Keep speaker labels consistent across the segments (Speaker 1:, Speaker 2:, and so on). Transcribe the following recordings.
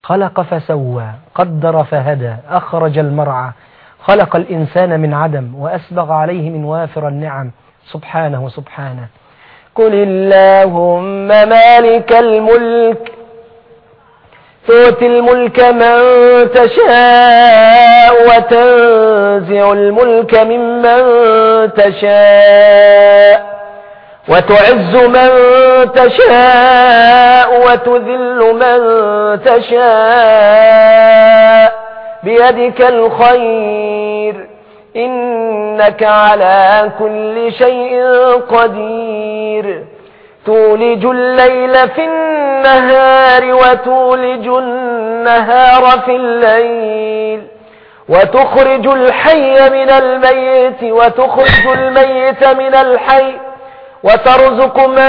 Speaker 1: خلق فسوى قدر فهدى أخرج المرعى خلق الإنسان من عدم وأسبغ عليه من وافر النعم سبحانه سبحانه قل اللهم مالك الملك تؤتي الملك من تشاء وتنزع الملك ممن تشاء وتعز من تشاء وتذل من تشاء بيدك الخير إنك على كل شيء قدير تولج الليل في النهار وتولج النهار في الليل وتخرج الحي من الميت وتخرج الميت من الحي وترزق من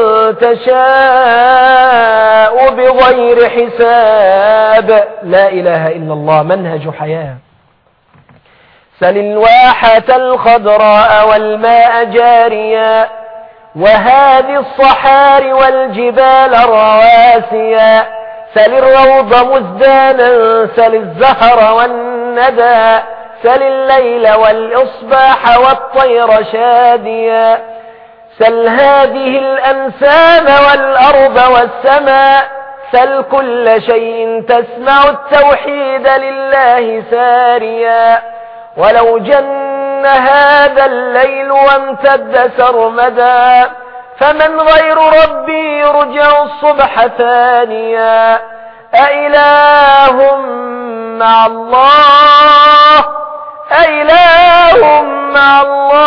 Speaker 1: تشاء بغير حساب لا إله إلا الله منهج حياة سل الواحة الخضراء والماء جاريا وهذه الصحار والجبال الرواسيا سل الروض مزدانا سل الزهر والندى سل الليل والإصباح والطير شاديا سل هذه الأنسام والأرض والسماء سل كل شيء تسمع التوحيد لله ساريا ولو جن هذا الليل وامتد سرمدا فمن غير ربي يرجع الصبح ثانيا أإله مع الله أإله مع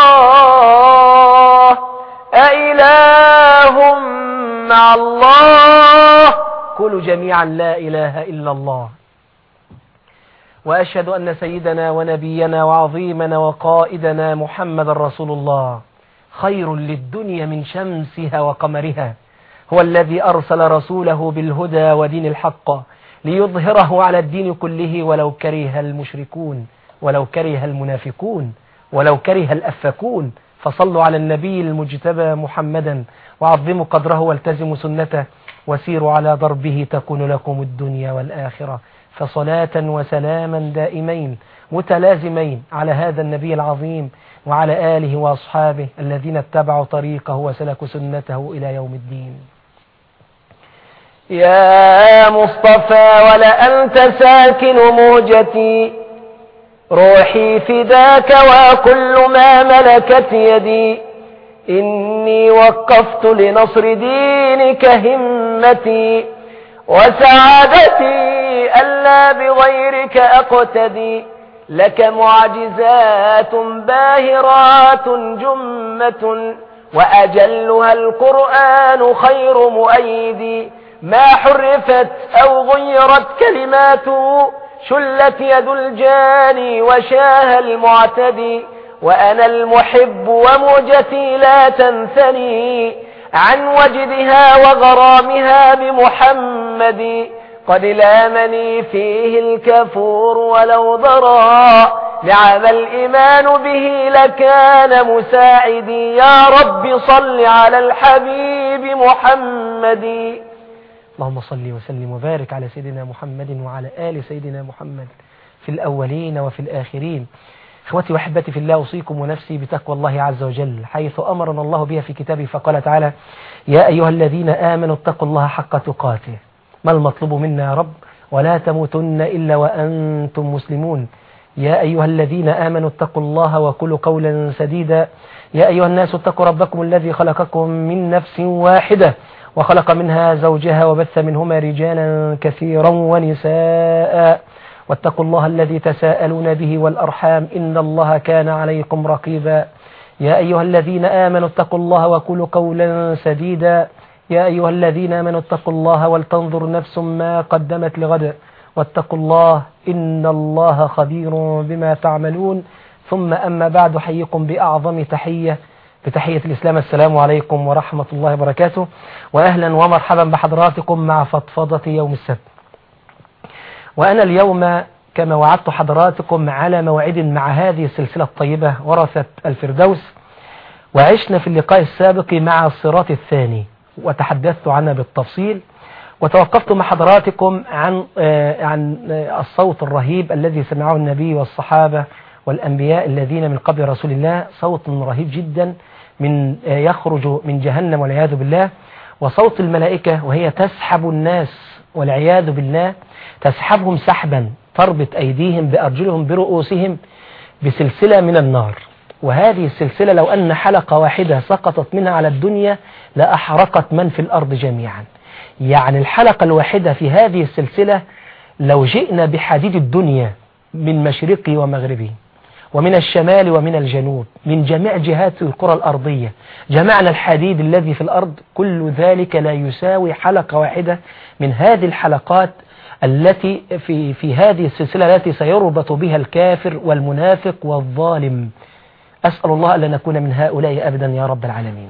Speaker 1: الله أإله مع الله قولوا جميعا لا إله إلا الله وأشهد أن سيدنا ونبينا وعظيمنا وقائدنا محمد رسول الله خير للدنيا من شمسها وقمرها هو الذي أرسل رسوله بالهدى ودين الحق ليظهره على الدين كله ولو كره المشركون ولو كره المنافقون ولو كره الأفكون فصلوا على النبي المجتبى محمدا وعظموا قدره والتزموا سنته وسيروا على ضربه تكون لكم الدنيا والآخرة فصلاة وسلاما دائمين متلازمين على هذا النبي العظيم وعلى آله وأصحابه الذين اتبعوا طريقه وسلكوا سنته إلى يوم الدين يا مصطفى ولأنت ساكن موجتي روحي فداك وكل ما ملكت يدي إني وقفت لنصر دينك همتي وسعادتي ألا بغيرك أقتدي لك معجزات باهرات جمة وأجلها القرآن خير مؤيد ما حرفت أو غيرت كلماته شلت يد الجاني وشاه المعتدي وأنا المحب وموجتي لا تنثني عن وجدها وغرامها بمحمد قد لامني فيه الكفور ولو ضرى نعم الإيمان به لكان مساعدي يا رب صل على الحبيب محمد اللهم صل وسلم وبارك على سيدنا محمد وعلى آل سيدنا محمد في الأولين وفي الآخرين اخوتي واحبتي في الله أوصيكم ونفسي بتقوى الله عز وجل حيث أمرنا الله بها في كتابه فقال تعالى يا أيها الذين آمنوا اتقوا الله حق تقاته ما المطلوب منا يا رب ولا تموتن إلا وأنتم مسلمون يا أيها الذين آمنوا اتقوا الله وقولوا قولا سديدا يا أيها الناس اتقوا ربكم الذي خلقكم من نفس واحدة وخلق منها زوجها وبث منهما رجالا كثيرا ونساء واتقوا الله الذي تساءلون به والأرحام إن الله كان عليكم رقيبا يا أيها الذين آمنوا اتقوا الله وقولوا قولا سديدا يا أيها الذين آمنوا اتقوا الله ولتنظر نفس ما قدمت لغد واتقوا الله إن الله خبير بما تعملون ثم أما بعد حيكم بأعظم تحية بتحية الإسلام السلام عليكم ورحمة الله وبركاته وأهلا ومرحبا بحضراتكم مع فضفضة يوم السبت وأنا اليوم كما وعدت حضراتكم على موعد مع هذه السلسلة الطيبة ورثة الفردوس وعشنا في اللقاء السابق مع الصراط الثاني وتحدثت عنها بالتفصيل
Speaker 2: وتوقفت مع حضراتكم عن آه، عن آه، الصوت الرهيب الذي سمعه النبي والصحابة والأنبياء الذين من قبل رسول الله صوت رهيب جدا من آه، يخرج من جهنم والعياذ بالله وصوت الملائكة وهي تسحب الناس والعياذ بالله تسحبهم سحبا تربط أيديهم بأرجلهم برؤوسهم بسلسلة من النار وهذه السلسلة لو أن حلقة واحدة سقطت منها على الدنيا لأحرقت من في الأرض جميعا يعني الحلقة الواحدة في هذه السلسلة لو جئنا بحديد الدنيا من مشرقي ومغربي ومن الشمال ومن الجنوب من جميع جهات الكرة الأرضية جمعنا الحديد الذي في الأرض كل ذلك لا يساوي حلقة واحدة من هذه الحلقات التي في, في هذه السلسلة التي سيربط بها الكافر والمنافق والظالم أسأل الله ألا نكون من هؤلاء أبدا يا رب العالمين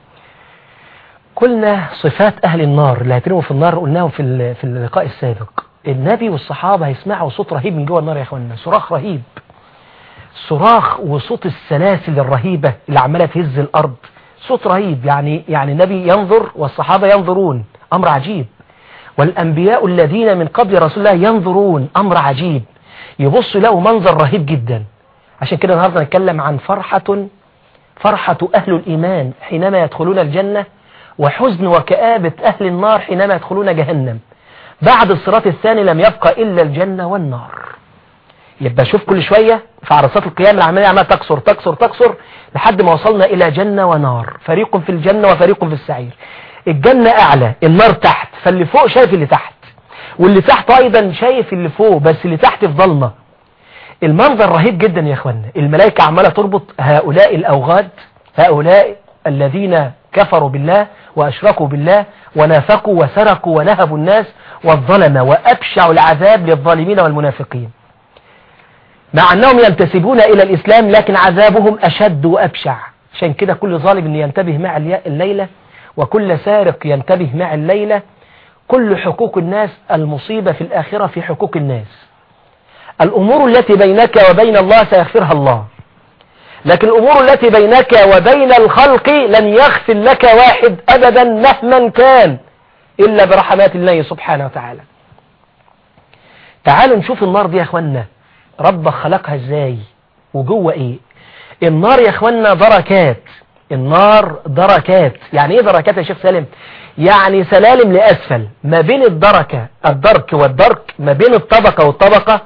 Speaker 2: قلنا صفات أهل النار اللي هيترموا في النار قلناهم في في اللقاء السابق النبي والصحابة هيسمعوا صوت رهيب من جوه النار يا اخوانا صراخ رهيب صراخ وصوت السلاسل الرهيبة اللي عمالة تهز الأرض صوت رهيب يعني يعني النبي ينظر والصحابة ينظرون أمر عجيب والأنبياء الذين من قبل رسول الله ينظرون أمر عجيب يبص له منظر رهيب جدا عشان كده النهاردة نتكلم عن فرحة فرحة أهل الإيمان حينما يدخلون الجنة وحزن وكآبة أهل النار حينما يدخلون جهنم بعد الصراط الثاني لم يبقى إلا الجنة والنار يبقى شوف كل شوية في عرصات القيام العملية عمالة تكسر تكسر تكسر لحد ما وصلنا إلى جنة ونار فريق في الجنة وفريق في السعير الجنة أعلى النار تحت فاللي فوق شايف اللي تحت واللي تحت أيضا شايف اللي فوق بس اللي تحت في ظلمة المنظر رهيب جدا يا اخوانا الملائكة عمالة تربط هؤلاء الأوغاد هؤلاء الذين كفروا بالله وأشركوا بالله ونافقوا وسرقوا ونهبوا الناس والظلم وأبشع العذاب للظالمين والمنافقين مع أنهم ينتسبون إلى الإسلام لكن عذابهم أشد وأبشع عشان كده كل ظالم ينتبه مع الليلة وكل سارق ينتبه مع الليلة كل حقوق الناس المصيبة في الآخرة في حقوق الناس الأمور التي بينك وبين الله سيغفرها الله لكن الأمور التي بينك وبين الخلق لن يغفر لك واحد أبدا مهما كان إلا برحمات الله سبحانه وتعالى تعالوا نشوف النار دي يا أخوانا ربك خلقها ازاي وجوه ايه النار يا أخوانا دركات النار دركات يعني ايه دركات يا شيخ سالم يعني سلالم لأسفل ما بين الدركة الدرك والدرك ما بين الطبقة والطبقة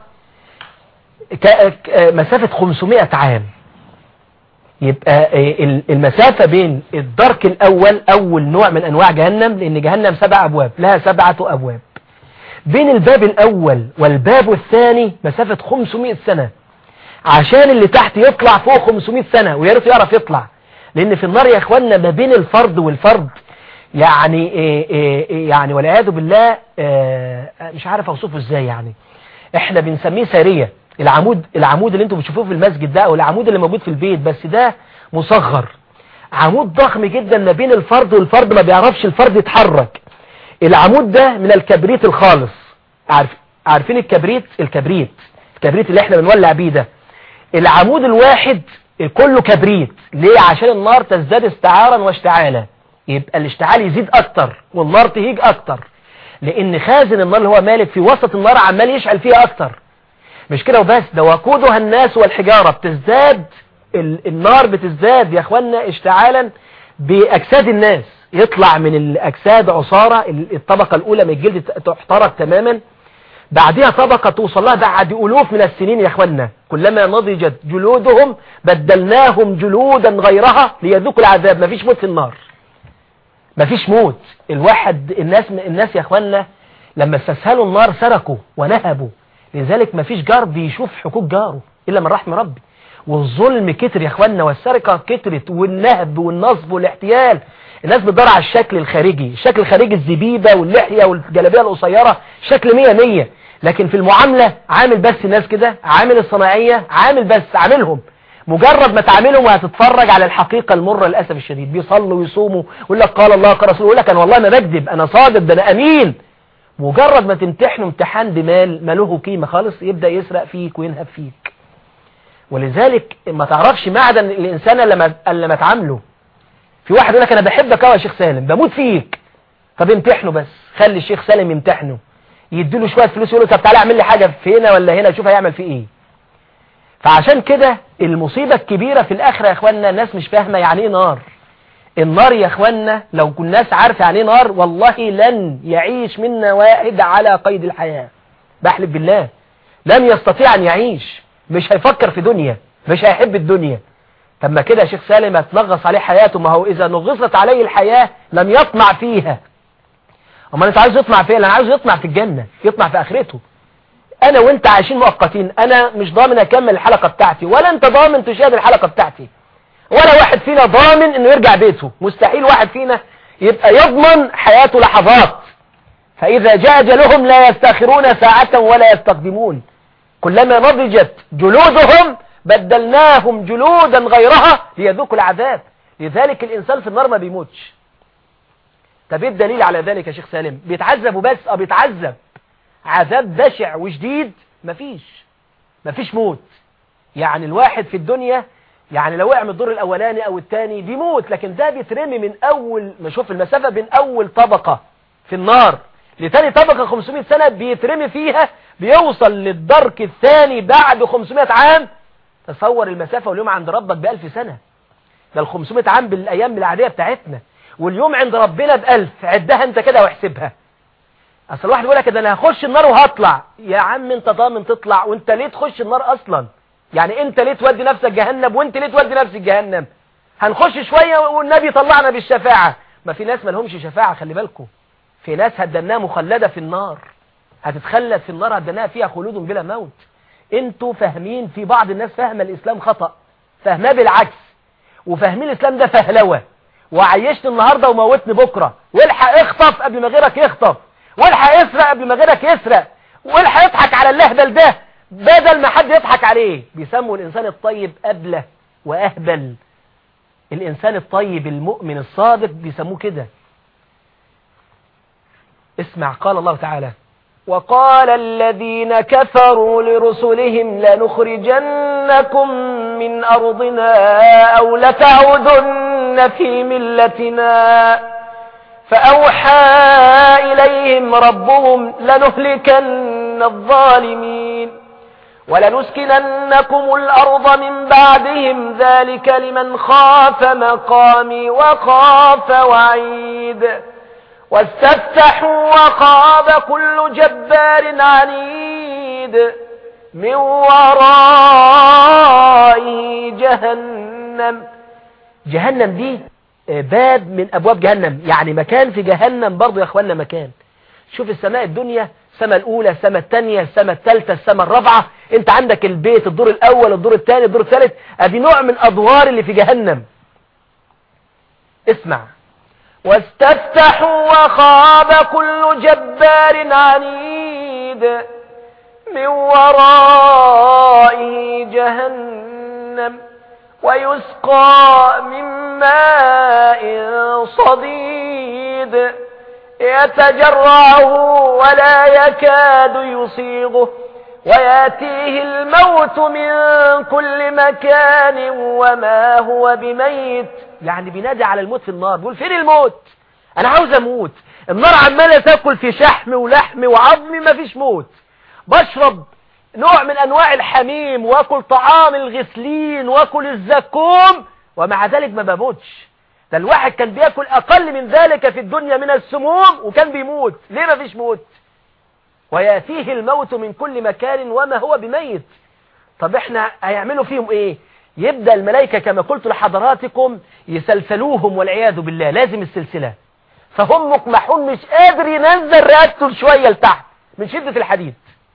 Speaker 2: مسافة 500 عام يبقى آه، المسافة بين الدرك الأول أول نوع من أنواع جهنم لأن جهنم سبع أبواب لها سبعة أبواب بين الباب الأول والباب الثاني مسافة 500 سنة عشان اللي تحت يطلع فوق 500 سنة ويعرف يعرف يطلع لأن في النار يا إخواننا ما بين الفرد والفرد يعني إيه إيه, إيه، يعني والعياذ بالله آه، مش عارف أوصفه إزاي يعني إحنا بنسميه سارية العمود العمود اللي انتم بتشوفوه في المسجد ده او العمود اللي موجود في البيت بس ده مصغر عمود ضخم جدا ما بين الفرد والفرد ما بيعرفش الفرد يتحرك العمود ده من الكبريت الخالص عارف عارفين الكبريت الكبريت الكبريت اللي احنا بنولع بيه ده العمود الواحد كله كبريت ليه عشان النار تزداد استعارا واشتعالا يبقى الاشتعال يزيد اكتر والنار تهيج اكتر لان خازن النار اللي هو مالك في وسط النار عمال يشعل فيها اكتر مش كده وبس ده وقودها الناس والحجارة بتزداد النار بتزداد يا اخوانا اشتعالا باجساد الناس يطلع من الاجساد عصارة الطبقة الاولى من الجلد تحترق تماما بعدها طبقة توصل لها بعد ألوف من السنين يا اخوانا كلما نضجت جلودهم بدلناهم جلودا غيرها ليذوقوا العذاب مفيش موت في النار مفيش موت الواحد الناس الناس يا اخوانا لما استسهلوا النار سرقوا ونهبوا لذلك ما فيش جار بيشوف حقوق جاره إلا من رحم ربي والظلم كتر يا اخوانا والسرقة كترت والنهب والنصب والاحتيال الناس بتدور على الشكل الخارجي الشكل الخارجي الزبيبة واللحية والجلابية القصيرة شكل مية مية لكن في المعاملة عامل بس الناس كده عامل الصناعية عامل بس عاملهم مجرد ما تعاملهم وهتتفرج على الحقيقة المرة للأسف الشديد بيصلوا ويصوموا ويقول لك قال الله قال رسول يقول لك أنا والله ما بكذب أنا صادق ده أنا أمين مجرد ما تمتحنه امتحان بمال ما له قيمة خالص يبدأ يسرق فيك وينهب فيك ولذلك ما تعرفش معدن الإنسان اللي ما تعامله في واحد يقول لك أنا بحبك يا شيخ سالم بموت فيك طب امتحنه بس خلي الشيخ سالم يمتحنه يديله شوية فلوس يقول له طب تعالى اعمل لي حاجة في هنا ولا هنا شوف هيعمل فيه ايه فعشان كده المصيبة الكبيرة في الاخرة يا اخوانا الناس مش فاهمة يعني ايه نار النار يا اخوانا لو كل الناس عارفة يعني ايه نار والله لن يعيش منا واحد على قيد الحياة بحلف بالله لن يستطيع ان يعيش مش هيفكر في دنيا مش هيحب الدنيا طب ما كده يا شيخ سالم هتنغص عليه حياته ما هو اذا نغصت عليه الحياة لم يطمع فيها اما انت عايز يطمع فين انا عايز يطمع في الجنة يطمع في اخرته انا وانت عايشين مؤقتين انا مش ضامن اكمل الحلقة بتاعتي ولا انت ضامن تشاهد الحلقة بتاعتي ولا واحد فينا ضامن انه يرجع بيته مستحيل واحد فينا يبقى يضمن حياته لحظات فاذا جاء اجلهم لا يستاخرون ساعة ولا يستقدمون كلما نضجت جلودهم بدلناهم جلودا غيرها ليذوقوا العذاب لذلك الانسان في النار ما بيموتش طب ايه الدليل على ذلك يا شيخ سالم بيتعذب وبس اه بيتعذب عذاب بشع وشديد مفيش مفيش موت يعني الواحد في الدنيا يعني لو وقع من الدور الاولاني او الثاني بيموت لكن ده بيترمي من اول ما شوف المسافة بين اول طبقة في النار لتاني طبقة 500 سنة بيترمي فيها بيوصل للدرك الثاني بعد 500 عام تصور المسافة واليوم عند ربك بألف سنة ده ال 500 عام بالأيام العادية بتاعتنا واليوم عند ربنا بألف عدها انت كده واحسبها اصل الواحد يقول لك ده انا هخش النار وهطلع يا عم انت ضامن تطلع وانت ليه تخش النار اصلا يعني انت ليه تودي نفسك جهنم وانت ليه تودي نفسك جهنم هنخش شوية والنبي طلعنا بالشفاعة ما في ناس ما لهمش شفاعة خلي بالكم في ناس هدناها مخلدة في النار هتتخلد في النار هدناها فيها خلود بلا موت انتوا فاهمين في بعض الناس فاهمه الاسلام خطأ فاهماه بالعكس وفاهمين الاسلام ده فهلوه وعيشت النهاردة وموتني بكرة والحق اخطف قبل ما غيرك يخطف والحق يسرق قبل ما غيرك يسرق والحق يضحك على اللهبل ده بدل ما حد يضحك عليه بيسموا الإنسان الطيب أبله وأهبل الإنسان الطيب المؤمن الصادق بيسموه كده اسمع قال الله تعالى
Speaker 1: وقال الذين كفروا لرسلهم لنخرجنكم من أرضنا أو لتعودن في ملتنا فأوحى إليهم ربهم لنهلكن الظالمين ولنسكننكم الأرض من بعدهم ذلك لمن خاف مقامي وخاف وعيد واستفتحوا وخاب كل جبار عنيد من ورائه جهنم
Speaker 2: جهنم دي باب من أبواب جهنم يعني مكان في جهنم برضو يا أخوانا مكان شوف السماء الدنيا السماء الأولى السماء الثانية السماء الثالثة السماء الرابعة انت عندك البيت الدور الأول الدور الثاني الدور الثالث ادي نوع من أدوار اللي في جهنم اسمع
Speaker 1: واستفتحوا وخاب كل جبار عنيد من ورائه جهنم ويسقى من ماء صديد يتجرعه ولا يكاد يصيغه وياتيه الموت من كل مكان وما هو بميت
Speaker 2: يعني بينادي على الموت في النار بيقول فين الموت انا عاوز اموت النار عماله تاكل في شحم ولحم وعظم ما فيش موت بشرب نوع من انواع الحميم واكل طعام الغسلين واكل الزكوم ومع ذلك ما بموتش ده الواحد كان بياكل اقل من ذلك في الدنيا من السموم وكان بيموت ليه ما فيش موت وياتيه الموت من كل مكان وما هو بميت طب احنا هيعملوا فيهم ايه يبدأ الملائكة كما قلت لحضراتكم يسلسلوهم والعياذ بالله لازم السلسلة فهم مقمحون مش قادر ينزل رقبته شوية لتحت من شدة الحديد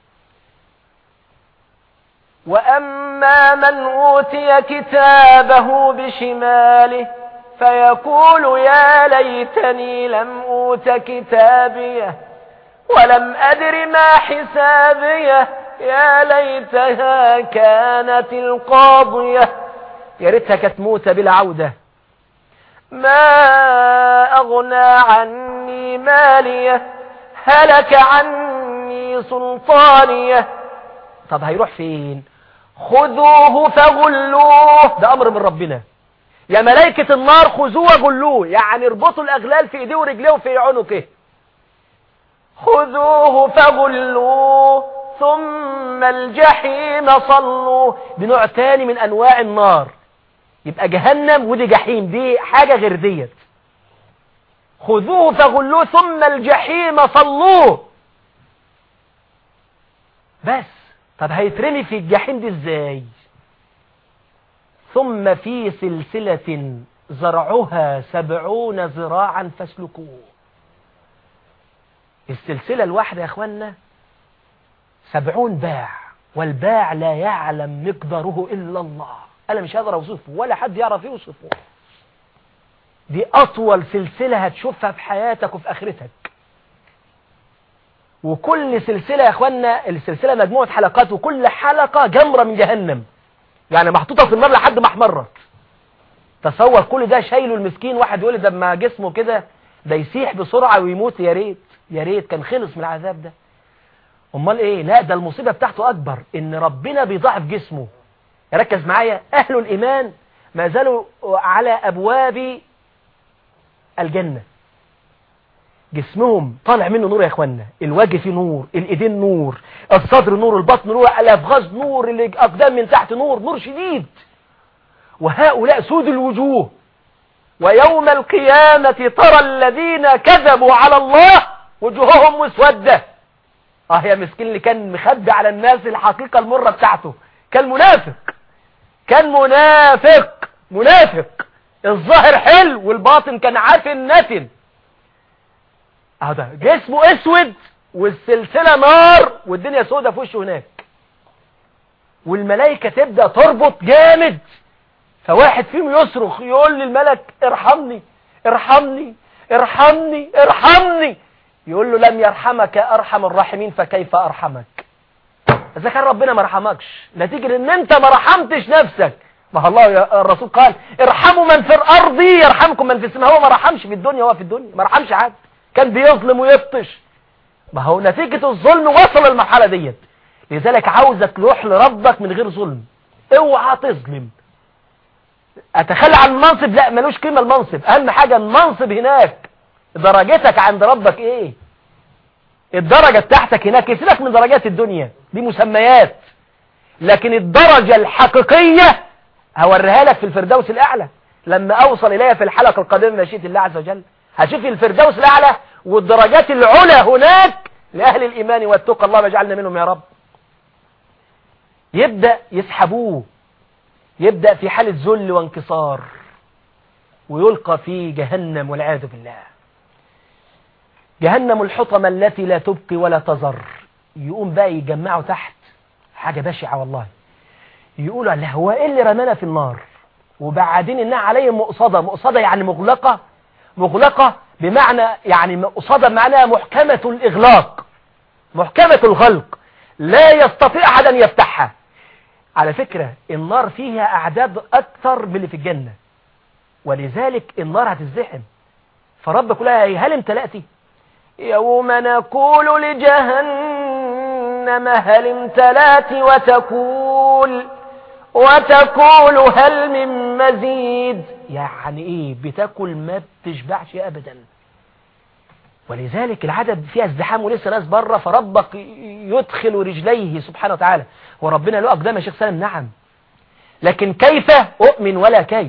Speaker 1: وأما من أوتي كتابه بشماله فيقول يا ليتني لم أوت كتابيه ولم أدر ما حسابيه يا ليتها كانت القاضية
Speaker 2: يا ريتها كانت موتة بلا عودة
Speaker 1: ما أغنى عني مالية هلك عني سلطانية
Speaker 2: طب هيروح فين
Speaker 1: خذوه فغلوه
Speaker 2: ده أمر من ربنا يا ملائكة النار خذوه وغلوه يعني اربطوا الأغلال في ايديه ورجليه وفي عنقه
Speaker 1: خذوه فغلوه ثم الجحيم صلوه
Speaker 2: دي نوع تاني من انواع النار يبقى جهنم ودي جحيم دي حاجة غير ديت خذوه فغلوه ثم الجحيم صلوه بس طب هيترمي في الجحيم دي ازاي ثم في سلسلة زرعها سبعون ذراعا فاسلكوه السلسلة الواحدة يا اخوانا سبعون باع والباع لا يعلم مقداره إلا الله أنا مش هقدر أوصفه ولا حد يعرف يوصفه دي أطول سلسلة هتشوفها في حياتك وفي آخرتك وكل سلسلة يا أخوانا السلسلة مجموعة حلقات وكل حلقة جمرة من جهنم يعني محطوطة في النار لحد ما احمرت تصور كل ده شايله المسكين واحد يقول ده ما جسمه كده ده يسيح بسرعة ويموت يا ريت يا ريت كان خلص من العذاب ده امال ايه لا ده المصيبة بتاعته اكبر ان ربنا بيضاعف جسمه ركز معايا اهل الايمان ما زالوا على ابواب الجنة جسمهم طالع منه نور يا اخوانا الوجه فيه نور الايدين نور الصدر نور البطن نور الافغاز نور الاقدام من تحت نور نور شديد وهؤلاء سود الوجوه ويوم القيامة ترى الذين كذبوا على الله وجوههم مسودة اه يا مسكين اللي كان مخبي على الناس الحقيقة المرة بتاعته كان منافق كان منافق منافق الظاهر حلو والباطن كان عافن نتن هذا جسمه اسود والسلسلة نار والدنيا سودة في وشه هناك والملائكة تبدأ تربط جامد فواحد فيهم يصرخ يقول للملك ارحمني ارحمني ارحمني ارحمني يقول له لم يرحمك ارحم الراحمين فكيف ارحمك اذا كان ربنا ما رحمكش نتيجة ان انت ما رحمتش نفسك ما الله يا الرسول قال ارحموا من في الارض يرحمكم من في السماء هو ما رحمش في الدنيا هو في الدنيا ما رحمش حد كان بيظلم ويبطش ما هو نتيجة الظلم وصل المرحلة ديت لذلك عاوزك تروح لربك من غير ظلم اوعى تظلم اتخلى عن المنصب لا ملوش قيمة المنصب اهم حاجة المنصب هناك درجتك عند ربك ايه الدرجة بتاعتك هناك يسيبك من درجات الدنيا دي مسميات لكن الدرجة الحقيقية هوريها لك في الفردوس الاعلى لما اوصل اليها في الحلقة القادمة مشيئة الله عز وجل هشوف الفردوس الاعلى والدرجات العلى هناك لأهل الإيمان والتقى الله واجعلنا منهم يا رب يبدأ يسحبوه يبدأ في حالة ذل وانكسار ويلقى في جهنم والعياذ بالله جهنم الحطمة التي لا تبقي ولا تزر يقوم بقى يجمعوا تحت حاجة بشعة والله يقولوا له هو ايه اللي رمانا في النار وبعدين انها عليه مقصدة مقصدة يعني مغلقة مغلقة بمعنى يعني مقصدة معناها محكمة الإغلاق محكمة الغلق لا يستطيع أحد أن يفتحها على فكرة النار فيها أعداد أكثر من اللي في الجنة ولذلك النار هتزدحم فربك لها هل امتلأتي
Speaker 1: يوم نقول لجهنم هل امتلأت وتقول وتقول هل من مزيد
Speaker 2: يعني ايه بتاكل ما بتشبعش ابدا ولذلك العدد فيها ازدحام ولسه ناس بره فربك يدخل رجليه سبحانه وتعالى وربنا له اقدام يا شيخ سالم نعم لكن كيف اؤمن ولا كيف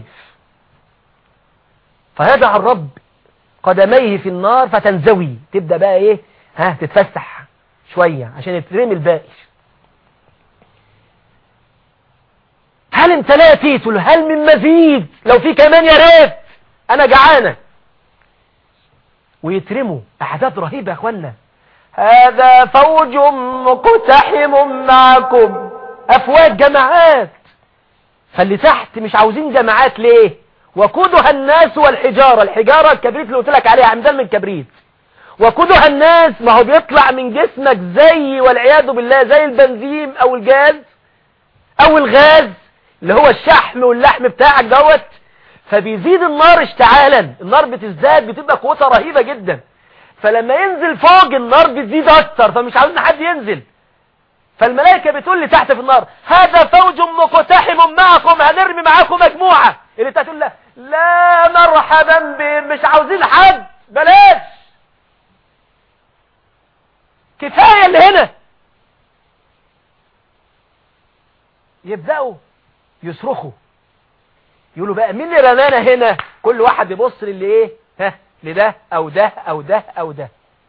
Speaker 2: فيضع الرب قدميه في النار فتنزوي تبدأ بقى ايه ها تتفسح شوية عشان يترمي الباقي هل امتلأتي تقول هل من مزيد لو في كمان يا ريت انا جعانة ويترموا اعداد رهيبة يا اخوانا
Speaker 1: هذا فوج مقتحم معكم
Speaker 2: افواج جماعات فاللي تحت مش عاوزين جماعات ليه وقودها الناس والحجارة الحجارة الكبريت اللي قلت لك عليها عمدان من كبريت وقودها الناس ما هو بيطلع من جسمك زي والعياذ بالله زي البنزين او الجاز او الغاز اللي هو الشحم واللحم بتاعك دوت فبيزيد النار اشتعالا النار بتزداد بتبقى قوتها رهيبة جدا فلما ينزل فوق النار بتزيد اكتر فمش عاوزين حد ينزل فالملائكة بتقول لي تحت في النار هذا فوج مقتحم معكم هنرمي معاكم مجموعة اللي تقول له لا مرحبا بهم مش عاوزين حد بلاش كفاية اللي هنا يبدأوا يصرخوا يقولوا بقى مين اللي رمانا هنا كل واحد يبص للي ايه ها لده او ده او ده او ده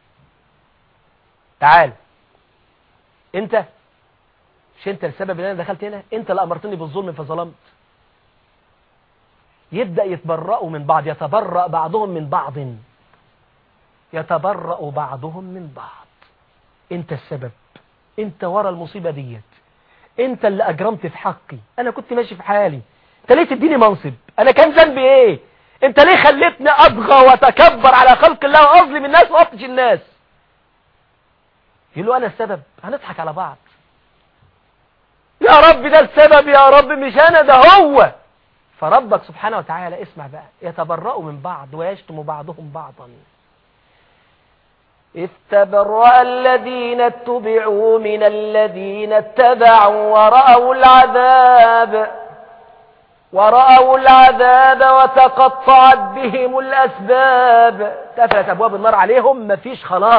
Speaker 2: تعال انت مش انت السبب اللي انا دخلت هنا انت اللي امرتني بالظلم فظلمت يبدأ يتبرأوا من بعض يتبرأ بعضهم من بعض يتبرأ بعضهم من بعض انت السبب انت ورا المصيبة ديت انت اللي اجرمت في حقي انا كنت ماشي في حالي انت ليه تديني منصب انا كان ذنبي ايه انت ليه خليتني ابغى واتكبر على خلق الله واظلم الناس واطش الناس يقولوا انا السبب هنضحك على بعض يا رب ده السبب يا رب مش انا ده هو فربك سبحانه وتعالى اسمع بقى يتبرأوا من بعض ويشتم بعضهم بعضا
Speaker 1: إذ تبرأ الذين اتبعوا من الذين اتبعوا ورأوا العذاب ورأوا العذاب وتقطعت بهم الأسباب
Speaker 2: تفلت أبواب النار عليهم مفيش خلاص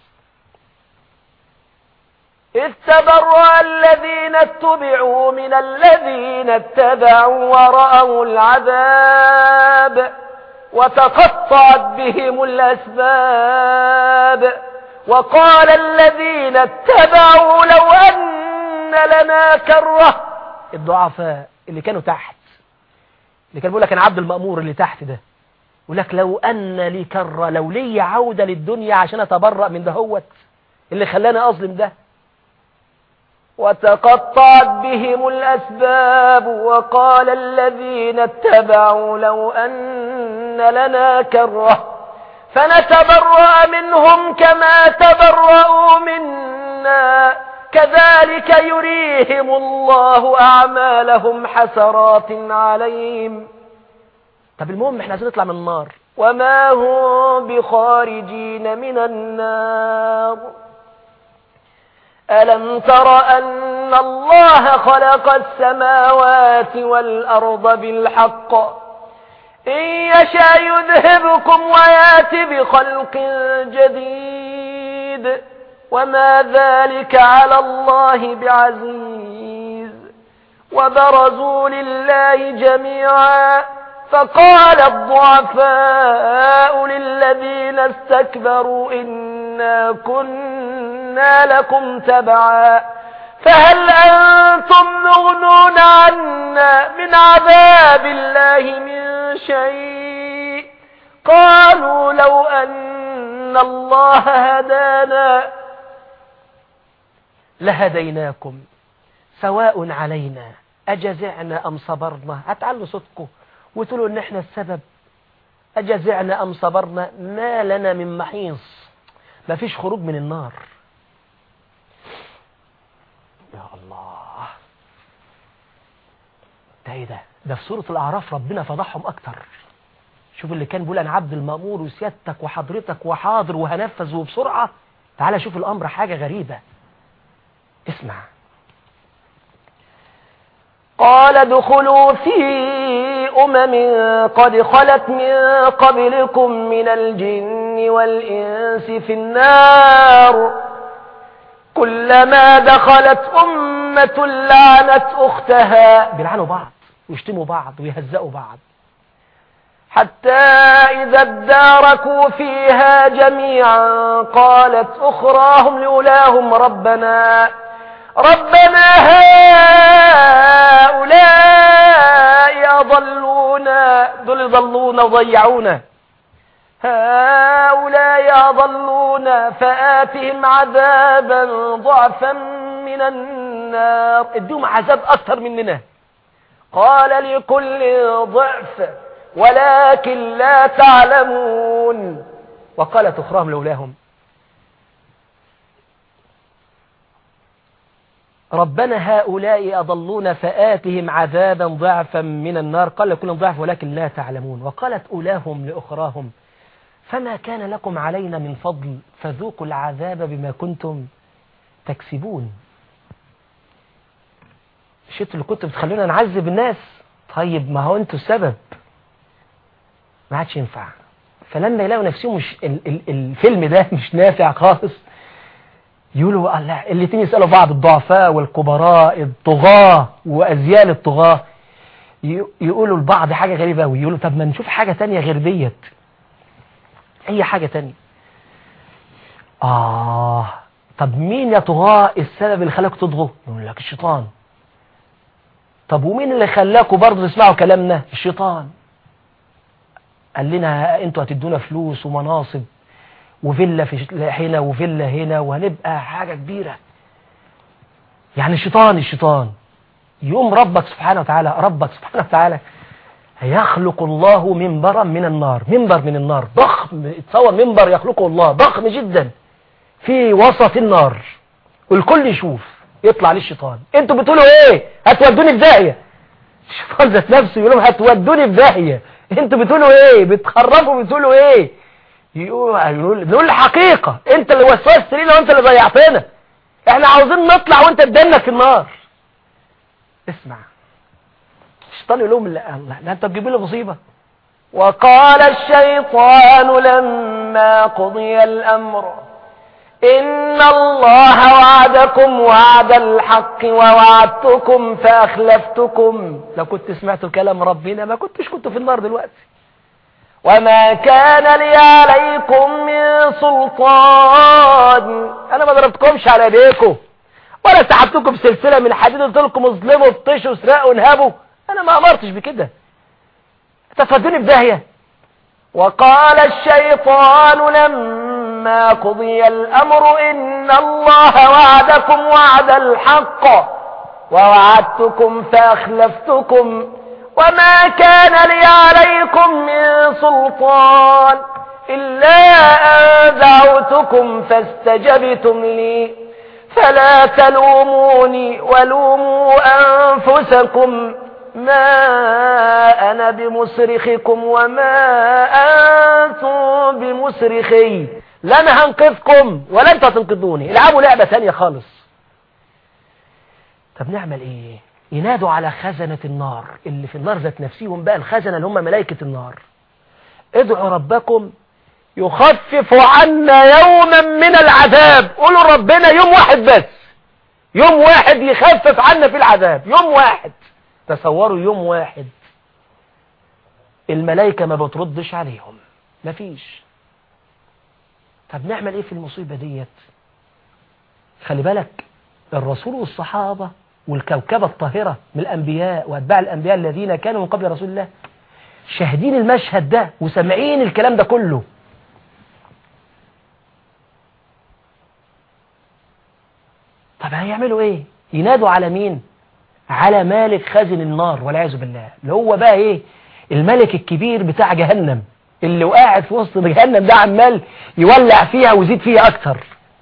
Speaker 1: إذ تبرأ الذين اتبعوا من الذين اتبعوا ورأوا العذاب وتقطعت بهم الأسباب وقال الذين اتبعوا لو أن لنا كرة
Speaker 2: الضعفاء اللي كانوا تحت اللي كان بيقول لك انا عبد المأمور اللي تحت ده يقول لك لو أن لي كرة لو لي عودة للدنيا عشان أتبرأ من دهوت اللي خلاني أظلم ده
Speaker 1: وتقطعت بهم الأسباب وقال الذين اتبعوا لو أن لنا كرة فنتبرأ منهم كما تبرأوا منا كذلك يريهم الله أعمالهم حسرات عليهم
Speaker 2: طب المهم احنا عايزين نطلع من النار
Speaker 1: وما هم بخارجين من النار ألم تر أن الله خلق السماوات والأرض بالحق إن يشاء يذهبكم ويات بخلق جديد وما ذلك على الله بعزيز وبرزوا لله جميعا فقال الضعفاء للذين استكبروا إنا كنا لكم تبعا فهل أنتم مغنون عنا من عذاب الله من شيء قالوا لو أن الله هدانا
Speaker 2: لهديناكم سواء علينا أجزعنا أم صبرنا هتعلوا صدقه وتقولوا ان احنا السبب أجزعنا أم صبرنا ما لنا من محيص ما فيش خروج من النار يا الله ده ايه ده ده في سورة الأعراف ربنا فضحهم أكتر شوف اللي كان بيقول أنا عبد المأمور وسيادتك وحضرتك وحاضر وهنفذ وبسرعة تعالى شوف الأمر حاجة غريبة اسمع
Speaker 1: قال ادخلوا في أمم قد خلت من قبلكم من الجن والإنس في النار كلما دخلت أمة لعنت أختها
Speaker 2: بيلعنوا بعض ويشتموا بعض ويهزقوا بعض
Speaker 1: حتى إذا اداركوا فيها جميعا قالت أخراهم لأولاهم ربنا ربنا هؤلاء أضلونا دول ضلونا وضيعونا هؤلاء أضلونا فآتهم عذابا ضعفا من النار
Speaker 2: ادوهم عذاب أكثر مننا
Speaker 1: قال لكل ضعف ولكن لا تعلمون
Speaker 2: وقالت أخراهم لولاهم ربنا هؤلاء أضلون فآتهم عذابا ضعفا من النار قال لكل ضعف ولكن لا تعلمون وقالت أولاهم لأخراهم فما كان لكم علينا من فضل فذوقوا العذاب بما كنتم تكسبون مش انتوا اللي كنتوا بتخلونا نعذب الناس طيب ما هو انتوا السبب ما عادش ينفع فلما يلاقوا نفسهم مش ال ال الفيلم ده مش نافع خالص يقولوا الله الاتنين يسألوا بعض الضعفاء والكبراء الطغاة وأزيال الطغاة يقولوا لبعض حاجة غريبة قوي يقولوا طب ما نشوف حاجة تانية غير ديت أي حاجة تانية آه طب مين يا طغاة السبب اللي خلاك تضغوا يقول لك الشيطان طب ومين اللي خلاكوا برضه تسمعوا كلامنا الشيطان قال لنا انتوا هتدونا فلوس ومناصب وفيلا في هنا وفيلا هنا وهنبقى حاجة كبيرة يعني الشيطان الشيطان يوم ربك سبحانه وتعالى ربك سبحانه وتعالى يخلق الله منبرا من النار منبر من النار ضخم تصور منبر يخلقه الله ضخم جدا في وسط النار والكل يشوف يطلع ليه الشيطان انتوا بتقولوا ايه هتودوني في داهيه الشيطان ذات نفسه يقول لهم هتودوني في داهيه انتوا بتقولوا ايه بتخرفوا بتقولوا ايه يقول نقول الحقيقه انت اللي وسوست لينا وانت اللي ضيعتنا احنا عاوزين نطلع وانت تدنك في النار اسمع الشيطان يقول لهم لا الله لا انت تجيب لي مصيبه
Speaker 1: وقال الشيطان لما قضي الامر إن الله وعدكم وعد الحق ووعدتكم فأخلفتكم
Speaker 2: لو كنت سمعت كلام ربنا ما كنتش كنت في النار دلوقتي
Speaker 1: وما كان لي عليكم من سلطان
Speaker 2: أنا ما ضربتكمش على ايديكم ولا سحبتكم بسلسلة من حديد قلت لكم اظلموا افتشوا اسرقوا انهبوا أنا ما أمرتش بكده تفدوني بداهية
Speaker 1: وقال الشيطان لما قضي الأمر إن الله وعدكم وعد الحق ووعدتكم فأخلفتكم وما كان لي عليكم من سلطان إلا أن دعوتكم فاستجبتم لي فلا تلوموني ولوموا أنفسكم ما أنا بمصرخكم وما أنتم بمصرخي
Speaker 2: لا أنا هنقذكم ولا أنت هتنقذوني العبوا لعبة ثانية خالص طب نعمل إيه ينادوا على خزنة النار اللي في النار ذات نفسهم بقى الخزنة اللي هم ملائكة النار ادعوا ربكم يخفف عنا يوما من العذاب قولوا ربنا يوم واحد بس يوم واحد يخفف عنا في العذاب يوم واحد تصوروا يوم واحد الملائكة ما بتردش عليهم مفيش طب نعمل ايه في المصيبة ديت خلي بالك الرسول والصحابة والكوكبة الطاهرة من الأنبياء وأتباع الأنبياء الذين كانوا من قبل رسول الله شاهدين المشهد ده وسامعين الكلام ده كله طب هيعملوا ايه ينادوا على مين على مالك خازن النار والعياذ بالله اللي هو بقى ايه الملك الكبير بتاع جهنم اللي قاعد في وسط جهنم ده عمال يولع فيها ويزيد فيها اكتر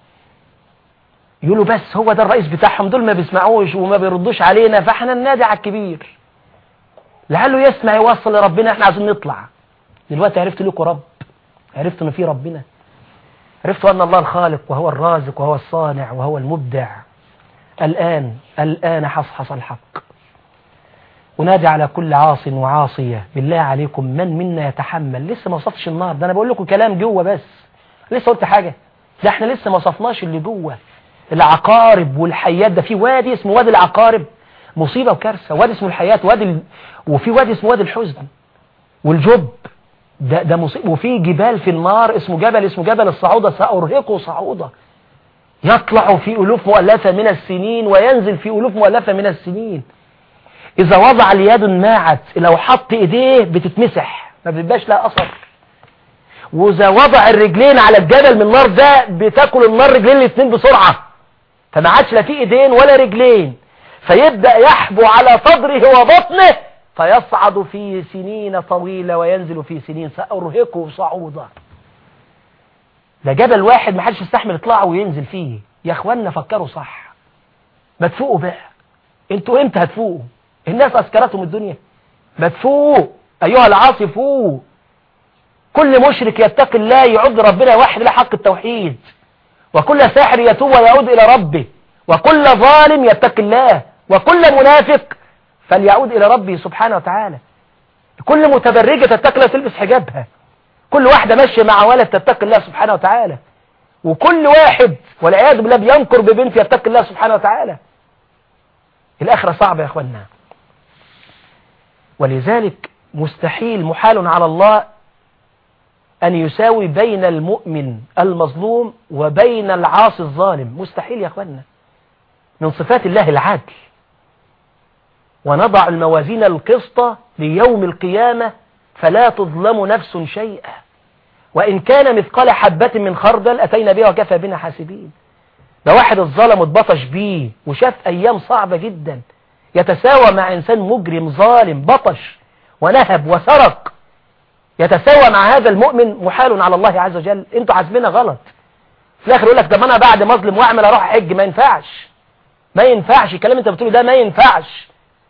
Speaker 2: يقولوا بس هو ده الرئيس بتاعهم دول ما بيسمعوش وما بيردوش علينا فاحنا ننادي على الكبير لعله يسمع يوصل لربنا احنا عايزين نطلع دلوقتي عرفت لكم رب عرفت ان في ربنا عرفت ان الله الخالق وهو الرازق وهو الصانع وهو المبدع الآن الآن حصحص الحق ونادي على كل عاص وعاصية بالله عليكم من منا يتحمل لسه ما وصفتش النار ده أنا بقول لكم كلام جوه بس لسه قلت حاجة ده احنا لسه ما وصفناش اللي جوه العقارب والحيات ده في وادي اسمه وادي العقارب مصيبة وكارثة وادي اسمه الحيات وادي ال... وفي وادي اسمه وادي الحزن والجب ده ده مصيبة وفي جبال في النار اسمه جبل اسمه جبل الصعودة سأرهقه صعودة يطلع في ألوف مؤلفة من السنين وينزل في ألوف مؤلفة من السنين إذا وضع اليد ماعت لو حط إيديه بتتمسح ما بيبقاش لها أثر وإذا وضع الرجلين على الجبل من النار ده بتاكل النار رجلين الاثنين بسرعة فما عادش لا في إيدين ولا رجلين فيبدأ يحبو على صدره وبطنه فيصعد في سنين طويلة وينزل في سنين سأرهقه صعودا ده جبل واحد ما حدش يستحمل يطلعه وينزل فيه يا اخوانا فكروا صح ما تفوقوا بقى انتوا امتى هتفوقوا الناس اسكرتهم الدنيا ما تفوقوا ايها العاصي فوق كل مشرك يتقي الله يعود ربنا واحد لحق التوحيد وكل ساحر يتوب ويعود الى ربه وكل ظالم يتقي الله وكل منافق فليعود الى ربه سبحانه وتعالى كل متبرجة تتقي الله تلبس حجابها كل واحدة ماشية مع ولد تتقي الله سبحانه وتعالى وكل واحد والعياذ بالله بينكر ببنت يتقي الله سبحانه وتعالى الآخرة صعبة يا أخوانا ولذلك مستحيل محال على الله أن يساوي بين المؤمن المظلوم وبين العاصي الظالم مستحيل يا أخوانا من صفات الله العدل ونضع الموازين القسط ليوم القيامة فلا تظلم نفس شيئا وإن كان مثقال حبة من خردل أتينا بها وكفى بنا حاسبين ده واحد الظلم اتبطش بيه وشاف أيام صعبة جدا يتساوى مع إنسان مجرم ظالم بطش ونهب وسرق يتساوى مع هذا المؤمن محال على الله عز وجل انتوا عازمينها غلط في الاخر يقول لك ده انا بعد ما اظلم واعمل اروح احج ما ينفعش ما ينفعش الكلام انت بتقوله ده ما ينفعش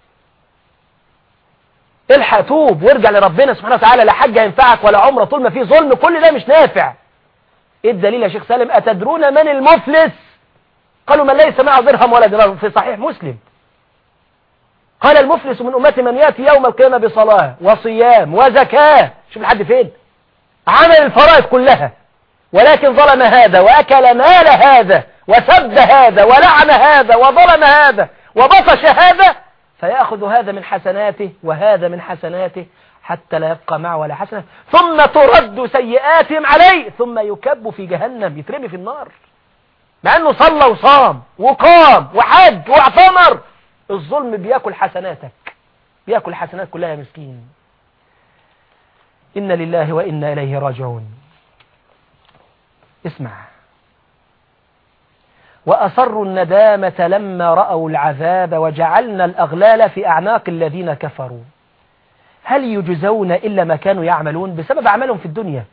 Speaker 2: الحق توب وارجع لربنا سبحانه وتعالى لا حج ينفعك ولا عمره طول ما في ظلم كل ده مش نافع ايه الدليل يا شيخ سالم اتدرون من المفلس قالوا من ليس معه درهم ولا درهم في صحيح مسلم قال المفلس من أمتي من يأتي يوم القيامة بصلاة وصيام وزكاة شوف لحد فين عمل الفرائض كلها ولكن ظلم هذا وأكل مال هذا وسب هذا ولعن هذا وظلم هذا وبطش هذا فيأخذ هذا من حسناته وهذا من حسناته حتى لا يبقى معه ولا حسنة ثم ترد سيئاتهم عليه ثم يكب في جهنم يترمي في النار مع أنه صلى وصام وقام وحج واعتمر الظلم بياكل حسناتك بياكل حسنات كلها يا مسكين إن لله وإنا إليه راجعون اسمع وأصروا الندامة لما رأوا العذاب وجعلنا الأغلال في أعناق الذين كفروا هل يجزون إلا ما كانوا يعملون بسبب أعمالهم في الدنيا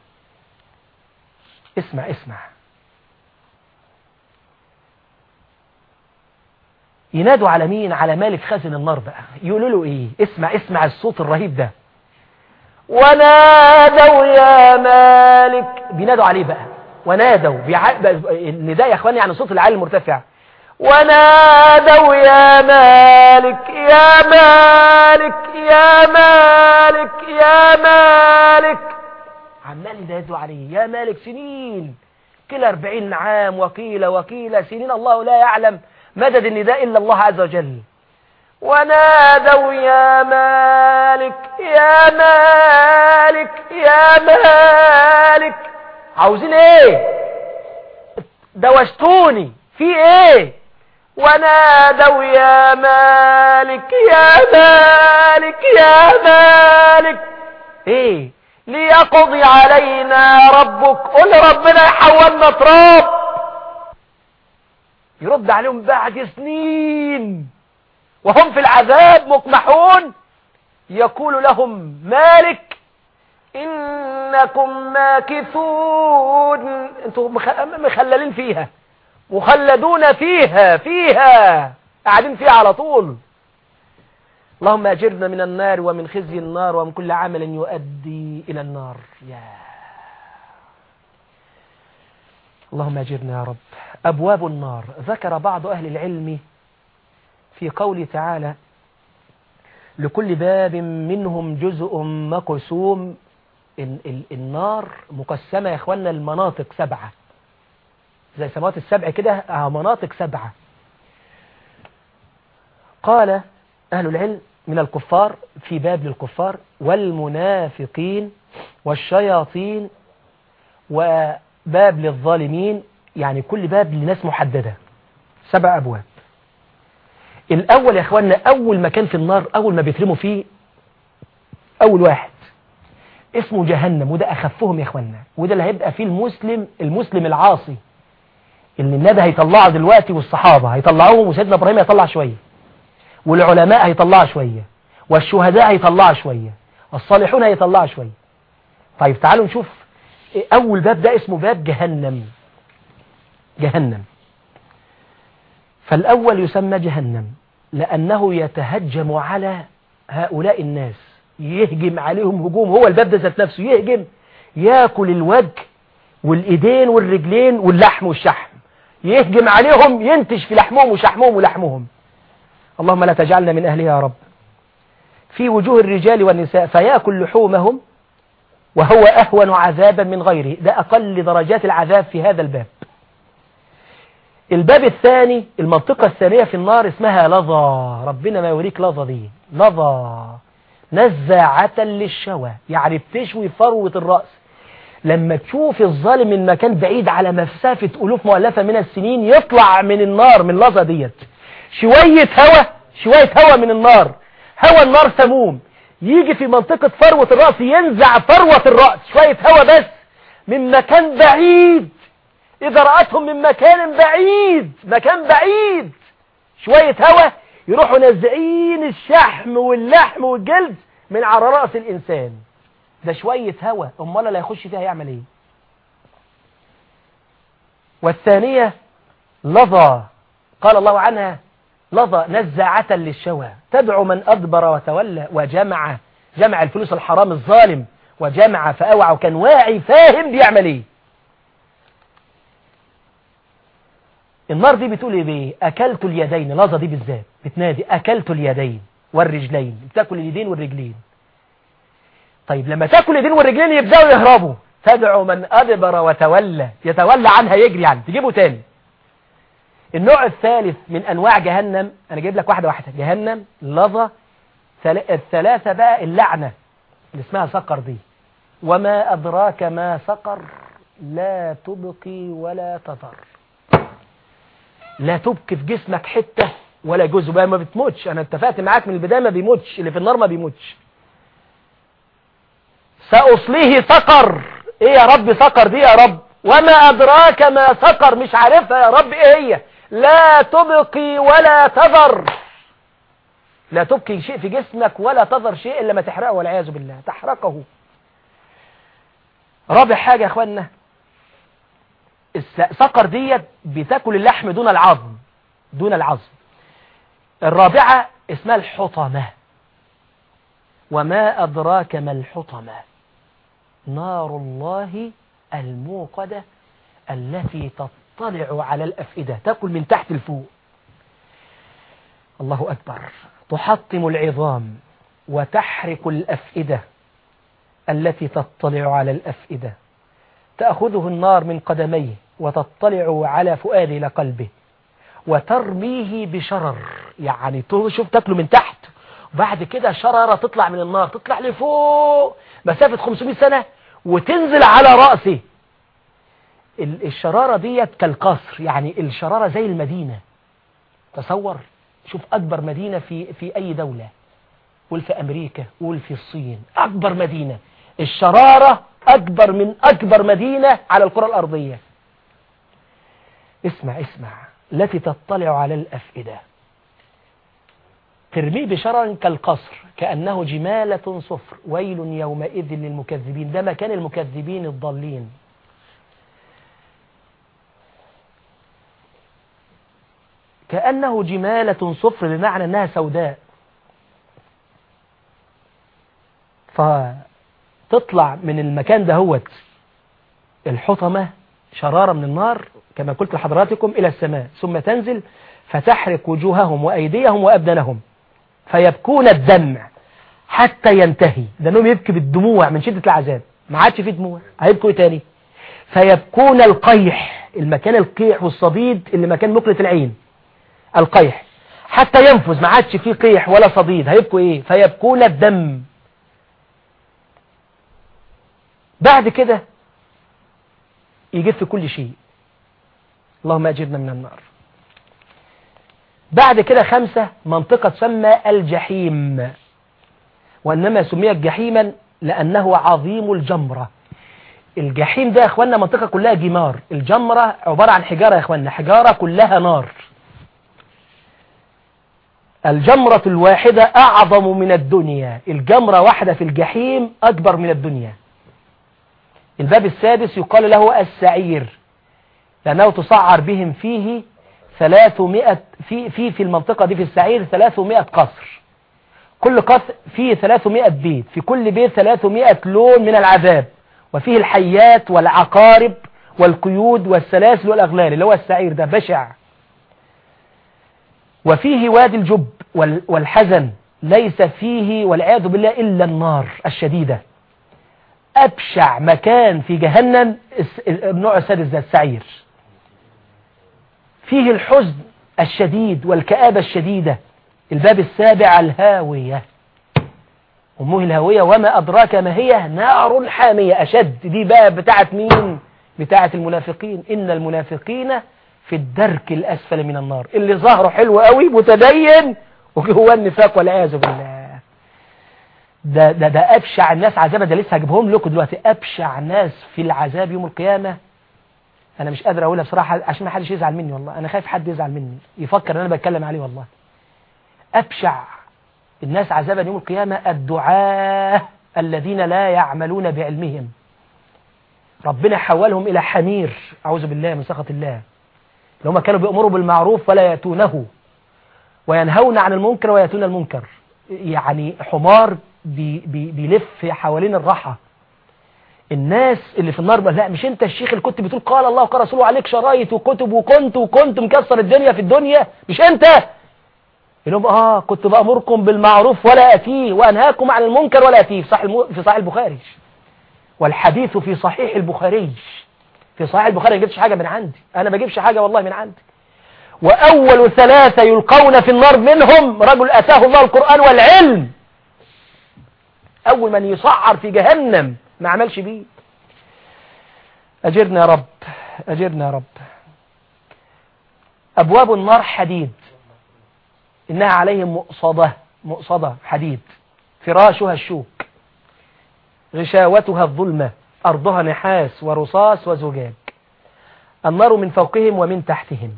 Speaker 2: اسمع اسمع ينادوا على مين على مالك خازن النار بقى يقولوا له ايه اسمع اسمع الصوت الرهيب ده ونادوا يا مالك بينادوا عليه بقى ونادوا بيع... النداء يا اخواني يعني صوت العالي المرتفع ونادوا يا مالك يا مالك يا مالك يا مالك عمال ينادوا عليه يا مالك سنين كلا أربعين عام وكيل وكيل سنين الله لا يعلم مدد النداء إلا الله عز وجل ونادوا يا مالك يا مالك يا مالك عاوزين ايه دوشتوني في ايه ونادوا يا مالك يا مالك يا مالك ايه ليقضي علينا ربك قل ربنا يحولنا تراب يرد عليهم بعد سنين وهم في العذاب مقمحون يقول لهم مالك إنكم ماكثون انتم مخللين فيها مخلدون فيها فيها قاعدين فيها على طول اللهم أجرنا من النار ومن خزي النار ومن كل عمل يؤدي إلى النار يا اللهم أجرنا يا رب أبواب النار ذكر بعض أهل العلم في قول تعالى لكل باب منهم جزء مقسوم النار مقسمة يا إخواننا المناطق سبعة زي سماوات السبع كده مناطق سبعة قال أهل العلم من الكفار في باب للكفار والمنافقين والشياطين وباب للظالمين يعني كل باب لناس محددة سبع أبواب الأول يا أخواننا أول مكان في النار أول ما بيترموا فيه أول واحد اسمه جهنم وده أخفهم يا أخواننا وده اللي هيبقى فيه المسلم المسلم العاصي اللي النبي هيطلعه دلوقتي والصحابة هيطلعوهم وسيدنا إبراهيم هيطلع شوية والعلماء هيطلعوا شوية والشهداء هيطلعوا شوية والصالحون هيطلعوا شوية طيب تعالوا نشوف أول باب ده اسمه باب جهنم جهنم فالأول يسمى جهنم لأنه يتهجم على هؤلاء الناس يهجم عليهم هجوم هو الباب ده ذات نفسه يهجم ياكل الوجه والإيدين والرجلين واللحم والشحم يهجم عليهم ينتج في لحمهم وشحمهم ولحمهم اللهم لا تجعلنا من أهلها يا رب في وجوه الرجال والنساء فيأكل لحومهم وهو أهون عذابا من غيره ده أقل درجات العذاب في هذا الباب الباب الثاني المنطقة الثانية في النار اسمها لظى ربنا ما يوريك لظى دي لظى نزاعة للشوى يعني بتشوي فروة الرأس لما تشوف الظالم من مكان بعيد على مسافة ألوف مؤلفة من السنين يطلع من النار من لظى ديت شوية هوا شوية هوا من النار هوا النار سموم يجي في منطقة فروة الرأس ينزع فروة الرأس شوية هوا بس من مكان بعيد إذا رأتهم من مكان بعيد مكان بعيد شوية هوا يروحوا نزعين الشحم واللحم والجلد من على رأس الإنسان ده شوية هوا أمال اللي هيخش فيها يعمل إيه والثانية لظى قال الله عنها لظى نزاعة للشوى تدعو من أدبر وتولى وجمع جمع الفلوس الحرام الظالم وجمع فأوعى وكان واعي فاهم بيعمل ايه النار دي بتقول ايه بيه اكلت اليدين لظى دي بالذات بتنادي اكلت اليدين والرجلين بتاكل اليدين والرجلين طيب لما تاكل اليدين والرجلين يبداوا يهربوا تدعو من ادبر وتولى يتولى عنها يجري يعني تجيبه تاني النوع الثالث من انواع جهنم انا جايب لك واحده واحده جهنم لظى الثلاثه بقى اللعنه اللي اسمها سقر دي وما ادراك ما سقر لا تبقي ولا تذر لا تبكي في جسمك حته ولا جزء بقى ما بتموتش انا اتفقت معاك من البدايه ما بيموتش اللي في النار ما بيموتش سأصليه سقر ايه يا رب سقر دي يا رب وما ادراك ما سقر مش عارفها يا رب ايه هي لا تبقي ولا تذر لا تبكي شيء في جسمك ولا تذر شيء إلا ما تحرقه والعياذ بالله تحرقه رابع حاجة يا اخوانا السقر ديت بتاكل اللحم دون العظم دون العظم الرابعة اسمها الحطمة وما أدراك ما الحطمة نار الله الموقدة التي تطلع على الأفئدة تأكل من تحت الفوق الله أكبر تحطم العظام وتحرك الأفئدة التي تطلع على الأفئدة تأخذه النار من قدميه وتطلع على فؤاده إلى قلبه وترميه بشرر يعني شوف تاكله من تحت وبعد كده شرارة تطلع من النار تطلع لفوق مسافة 500 سنة وتنزل على رأسه الشرارة ديت كالقصر يعني الشرارة زي المدينة تصور شوف أكبر مدينة في, في أي دولة قول في أمريكا قول في الصين أكبر مدينة الشرارة أكبر من أكبر مدينة على الكرة الأرضية اسمع اسمع التي تطلع على الأفئدة ترميه بشرر كالقصر كأنه جمالة صفر ويل يومئذ للمكذبين ده مكان المكذبين الضالين كأنه جمالة صفر بمعنى أنها سوداء فتطلع من المكان دهوت الحطمة شرارة من النار كما قلت لحضراتكم إلى السماء ثم تنزل فتحرق وجوههم وأيديهم وأبدانهم فيبكون الدمع حتى ينتهي لأنهم يبكي بالدموع من شدة العذاب ما عادش فيه دموع هيبكوا ايه تاني فيبكون القيح المكان القيح والصديد اللي مكان مقلة العين القيح حتى ينفذ ما عادش فيه قيح ولا صديد هيبكوا ايه فيبكون الدم بعد كده يجف في كل شيء اللهم اجرنا من النار بعد كده خمسة منطقة تسمى الجحيم وإنما سميت جحيما لأنه عظيم الجمرة الجحيم ده يا اخوانا منطقة كلها جمار الجمرة عبارة عن حجارة يا اخوانا حجارة كلها نار الجمرة الواحدة أعظم من الدنيا الجمرة واحدة في الجحيم أكبر من الدنيا الباب السادس يقال له السعير لأنه تسعر بهم فيه 300 في في في المنطقة دي في السعير 300 قصر كل قصر فيه 300 بيت في كل بيت 300 لون من العذاب وفيه الحيات والعقارب والقيود والسلاسل والأغلال اللي هو السعير ده بشع وفيه وادي الجب والحزن ليس فيه والعياذ بالله إلا النار الشديدة أبشع مكان في جهنم النوع السادس ده السعير فيه الحزن الشديد والكآبة الشديدة الباب السابع الهاوية أمه الهاوية وما أدراك ما هي نار حامية أشد دي بقى بتاعت مين بتاعت المنافقين إن المنافقين في الدرك الأسفل من النار اللي ظهره حلو قوي متدين وهو النفاق والعياذ بالله ده, ده, ده أبشع الناس عذابا ده لسه هجيبهم لكم دلوقتي أبشع ناس في العذاب يوم القيامة أنا مش قادر أقولها بصراحة عشان ما حدش يزعل مني والله أنا خايف حد يزعل مني يفكر أن أنا بتكلم عليه والله أبشع الناس عذابا يوم القيامة الدعاة الذين لا يعملون بعلمهم ربنا حولهم إلى حمير أعوذ بالله من سخط الله اللي هم كانوا بيأمروا بالمعروف ولا يأتونه وينهون عن المنكر ويأتون المنكر يعني حمار بي بي بيلف حوالين الرحى الناس اللي في النار لا مش انت الشيخ اللي كنت بتقول قال الله وقال رسوله عليك شرايط وكتب وكنت وكنت مكسر الدنيا في الدنيا مش انت لهم اه كنت بأمركم بالمعروف ولا أتيه وأنهاكم عن المنكر ولا أتيه في صحيح, في صحيح البخاري والحديث في صحيح البخاري في صحيح البخاري ما جبتش حاجة من عندي أنا ما جبش حاجة والله من عندي وأول ثلاثة يلقون في النار منهم رجل أتاه الله القرآن والعلم أول من يصعر في جهنم ما عملش بيه أجرنا يا رب أجرنا يا رب أبواب النار حديد إنها عليهم مؤصدة مؤصدة حديد فراشها الشوك غشاوتها الظلمة أرضها نحاس ورصاص وزجاج النار من فوقهم ومن تحتهم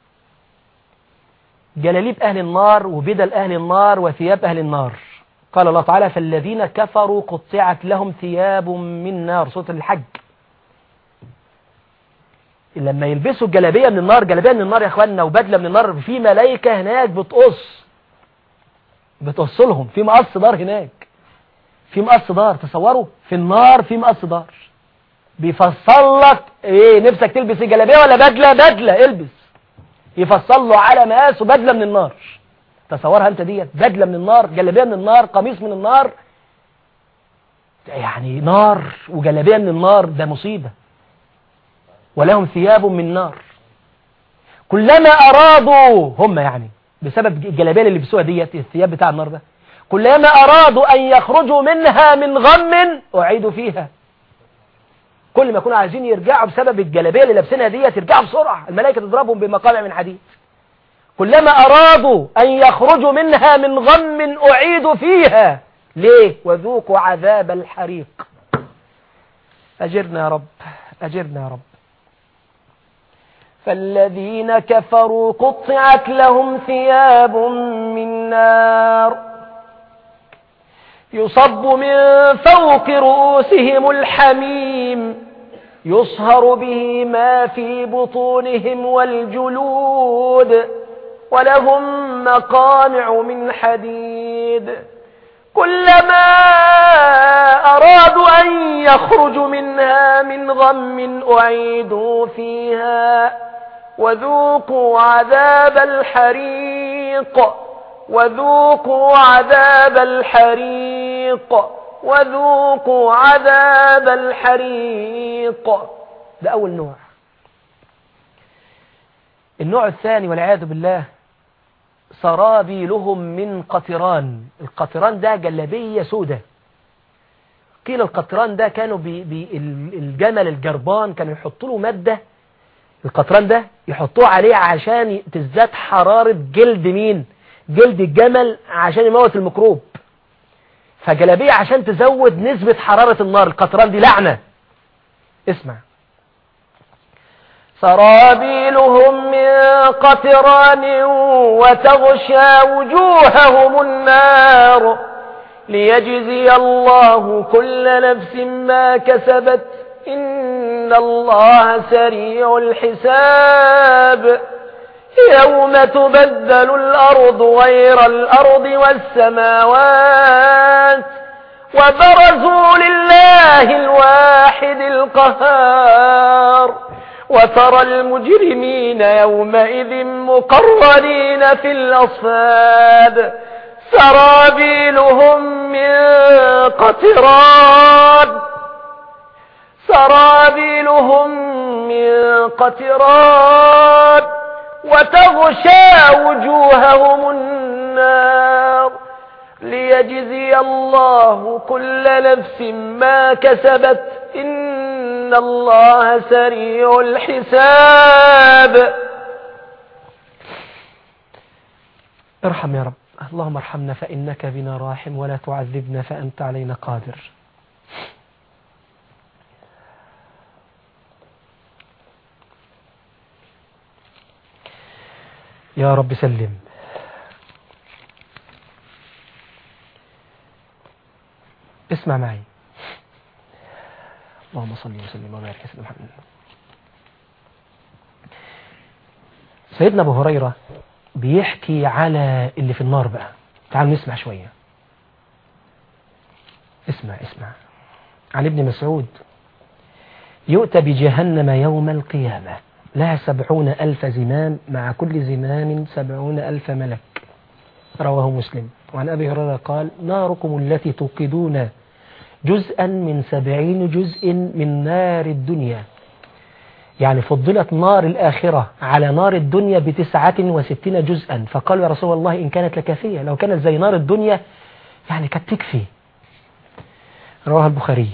Speaker 2: جلاليب أهل النار وبدل أهل النار وثياب أهل النار قال الله تعالى فالذين كفروا قطعت لهم ثياب من نار صوت الحج لما يلبسوا الجلابية من النار جلابية من النار يا اخواننا وبدلة من النار في ملايكة هناك بتقص بتقص لهم في مقص دار هناك في مقص دار تصوروا في النار في مقص دار بيفصل لك ايه نفسك تلبس الجلابية ولا بدلة بدلة البس يفصل له على مقاسه بدلة من النار تصورها انت ديت بدلة من النار جلابية من النار قميص من النار يعني نار وجلابية من النار ده مصيبة ولهم ثياب من نار كلما أرادوا هم يعني بسبب الجلابية اللي لبسوها ديت الثياب بتاع النار ده كلما أرادوا أن يخرجوا منها من غم أعيدوا فيها كل ما يكونوا عايزين يرجعوا بسبب الجلابية اللي لابسينها ديت يرجعوا بسرعة الملائكة تضربهم بمقامع من حديد كلما أرادوا أن يخرجوا منها من غم أعيدوا فيها ليه وذوقوا عذاب الحريق أجرنا يا رب أجرنا يا رب فالذين كفروا قطعت لهم ثياب من نار يصب من فوق رؤوسهم الحميم يصهر به ما في بطونهم والجلود ولهم مقامع من حديد كلما أرادوا أن يخرجوا منها من غم أعيدوا فيها وذوقوا عذاب الحريق وذوقوا عذاب الحريق وذوقوا عذاب الحريق ده أول نوع النوع الثاني والعياذ بالله سرابيلهم من قطران القطران ده جلبية سودة قيل القطران ده كانوا بي بي الجمل الجربان كانوا يحطوا له مادة القطران ده يحطوه عليه عشان تزداد حرارة جلد مين جلد الجمل عشان يموت الميكروب فجلبية عشان تزود نسبة حرارة النار القطران دي لعنة اسمع سرابيلهم من قطران وتغشى وجوههم النار ليجزي الله كل نفس ما كسبت إن الله سريع الحساب يوم تبدل الأرض غير الأرض والسماوات وبرزوا لله الواحد القهار وترى المجرمين يومئذ مقررين في الأصفاد سرابيلهم من قطران سرابيلهم من قطران
Speaker 1: وتغشى وجوههم النار ليجزي الله كل نفس ما كسبت إن الله سريع الحساب
Speaker 2: ارحم يا رب اللهم ارحمنا فإنك بنا راحم ولا تعذبنا فأنت علينا قادر يا رب سلم اسمع معي اللهم صل وسلم وبارك على سيدنا محمد سيدنا ابو هريره بيحكي على اللي في النار بقى تعالوا نسمع شويه اسمع اسمع عن ابن مسعود يؤتى بجهنم يوم القيامة لها سبعون ألف زمام مع كل زمام سبعون ألف ملك رواه مسلم وعن أبي هريرة قال ناركم التي توقدون جزءا من سبعين جزء من نار الدنيا يعني فضلت نار الآخرة على نار الدنيا بتسعة وستين جزءا فقالوا يا رسول الله إن كانت لكافية لو كانت زي نار الدنيا يعني كانت تكفي رواه البخاري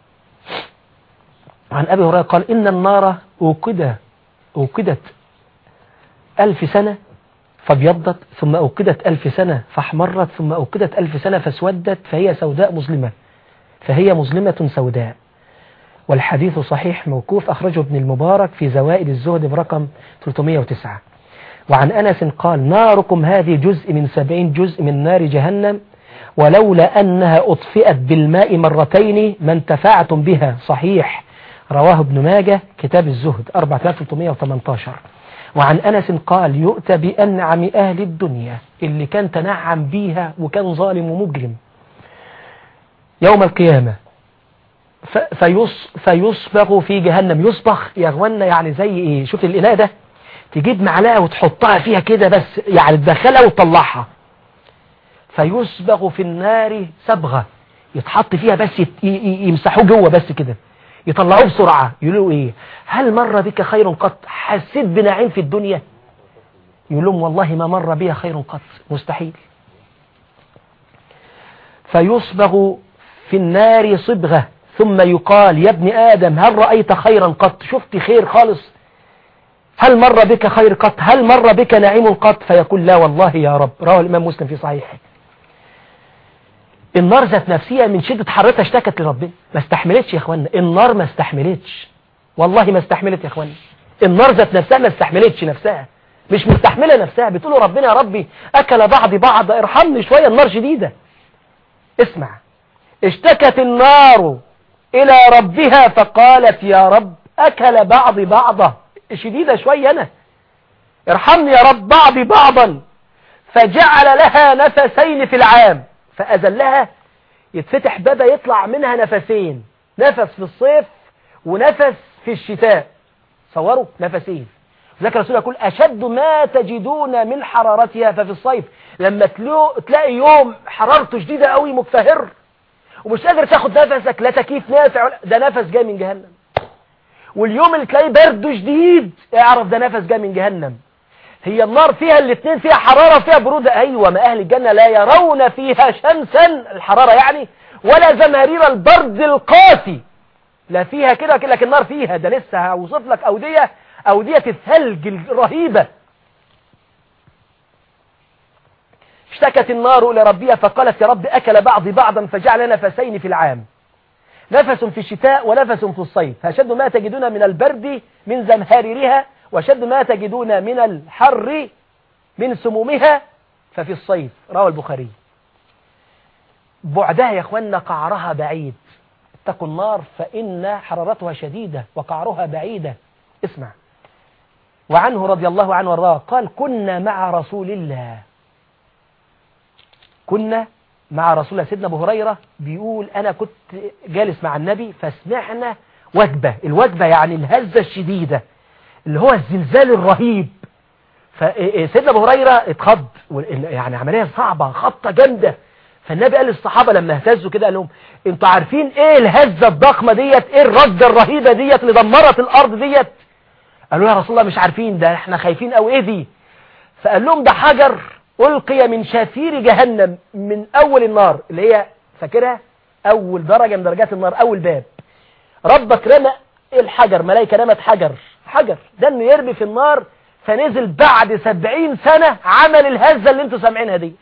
Speaker 2: عن أبي هريرة قال إن النار أوقد أوقدت ألف سنة فابيضت ثم أوقدت ألف سنة فاحمرت ثم أوقدت ألف سنة فاسودت فهي سوداء مظلمة فهي مظلمة سوداء والحديث صحيح موقوف أخرجه ابن المبارك في زوائد الزهد برقم 309 وعن أنس قال ناركم هذه جزء من سبعين جزء من نار جهنم ولولا أنها أطفئت بالماء مرتين ما انتفعتم بها صحيح رواه ابن ماجه كتاب الزهد 4318 وعن أنس قال يؤتى بأنعم أهل الدنيا اللي كان تنعم بيها وكان ظالم ومجرم يوم القيامة فيص فيصبغ في جهنم يصبغ يا اخوانا يعني زي ايه شوف الإناء ده تجيب معلقة وتحطها فيها كده بس يعني تدخلها وتطلعها فيصبغ في النار صبغة يتحط فيها بس يمسحوه جوه بس كده يطلعوه بسرعة يقولوا ايه هل مر بك خير قط حسيت بنعيم في الدنيا يقول لهم والله ما مر بي خير قط مستحيل فيصبغ في النار صبغة ثم يقال يا ابن آدم هل رأيت خيرا قط شفت خير خالص هل مر بك خير قط هل مر بك نعيم قط فيقول لا والله يا رب رواه الإمام مسلم في صحيحه النار ذات نفسها من شدة حرتها اشتكت لربنا ما استحملتش يا اخوانا النار ما استحملتش والله ما استحملت يا اخوانا النار ذات نفسها ما استحملتش نفسها مش مستحملة نفسها بتقولوا ربنا يا ربي أكل بعض بعض ارحمني شوية النار شديدة اسمع اشتكت النار إلى ربها فقالت يا رب أكل بعض بعضا شديدة شوية أنا ارحمني يا رب بعضي بعضا فجعل لها نفسين في العام فأزلها يتفتح بابا يطلع منها نفسين نفس في الصيف ونفس في الشتاء صوروا نفسين ذكر الرسول يقول أشد ما تجدون من حرارتها ففي الصيف لما تلاقي يوم حرارته شديدة قوي مكفهر ومش قادر تاخد نفسك لا تكييف نافع ده نفس جاي من جهنم واليوم اللي تلاقيه برد شديد اعرف ده نفس جاي من جهنم هي النار فيها الاثنين فيها حرارة فيها برودة أيوة ما أهل الجنة لا يرون فيها شمسا الحرارة يعني ولا زمهرير البرد القاسي لا فيها كده لكن النار فيها ده لسه هوصف لك أودية أودية الثلج الرهيبة اشتكت النار إلى ربها فقالت يا رب أكل بعض بعضا فجعل نفسين في العام نفس في الشتاء ونفس في الصيف فأشد ما تجدون من البرد من زمهريرها وشد ما تجدون من الحر من سمومها ففي الصيف روى البخاري بعدها يا اخوانا قعرها بعيد اتقوا النار فإن حرارتها شديدة وقعرها بعيدة اسمع وعنه رضي الله عنه وارضاه قال كنا مع رسول الله كنا مع رسول الله سيدنا ابو هريره بيقول انا كنت جالس مع النبي فسمعنا وجبه الوجبه يعني الهزه الشديده اللي هو الزلزال الرهيب فسيدنا ابو هريره اتخض يعني عمليه صعبه خبطه جامده فالنبي قال للصحابه لما اهتزوا كده قال لهم انتوا عارفين ايه الهزه الضخمه ديت ايه الرده الرهيبه ديت اللي دمرت الارض ديت قالوا يا رسول الله مش عارفين ده احنا خايفين او ايه دي فقال لهم ده حجر ألقي من شافير جهنم من أول النار اللي هي فاكرها أول درجة من درجات النار أول باب ربك رمى الحجر ملائكة رمت حجر حجر ده انه يرمي في النار فنزل بعد سبعين سنة عمل الهزة اللي انتوا سامعينها دي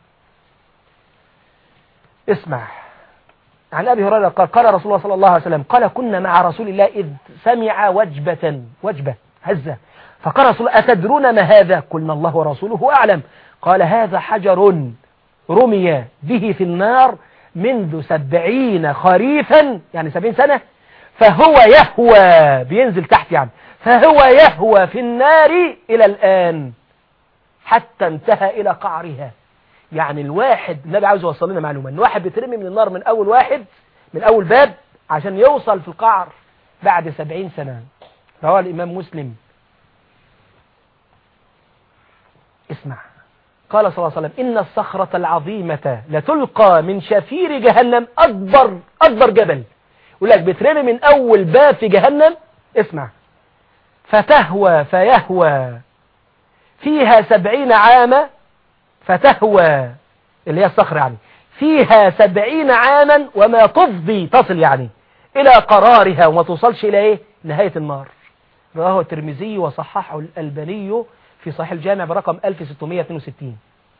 Speaker 2: اسمع عن أبي هريرة قال قال رسول الله صلى الله عليه وسلم قال كنا مع رسول الله إذ سمع وجبة وجبة هزة فقال رسول الله أتدرون ما هذا قلنا الله ورسوله أعلم قال هذا حجر رمي به في النار منذ سبعين خريفا يعني سبعين سنة فهو يهوى بينزل تحت يعني فهو يهوى في النار إلى الآن حتى انتهى إلى قعرها يعني الواحد النبي عاوز يوصل لنا معلومة ان واحد بيترمي من النار من أول واحد من أول باب عشان يوصل في القعر بعد سبعين سنة رواه الإمام مسلم اسمع قال صلى الله عليه وسلم إن الصخرة العظيمة لتلقى من شفير جهنم أكبر أكبر جبل يقول لك بترمي من أول باب في جهنم اسمع فتهوى فيهوى فيها سبعين عاما فتهوى اللي هي الصخرة يعني فيها سبعين عاما وما تفضي تصل يعني إلى قرارها وما توصلش إلى إيه نهاية النار رواه الترمذي وصححه الألباني في صحيح الجامع برقم 1662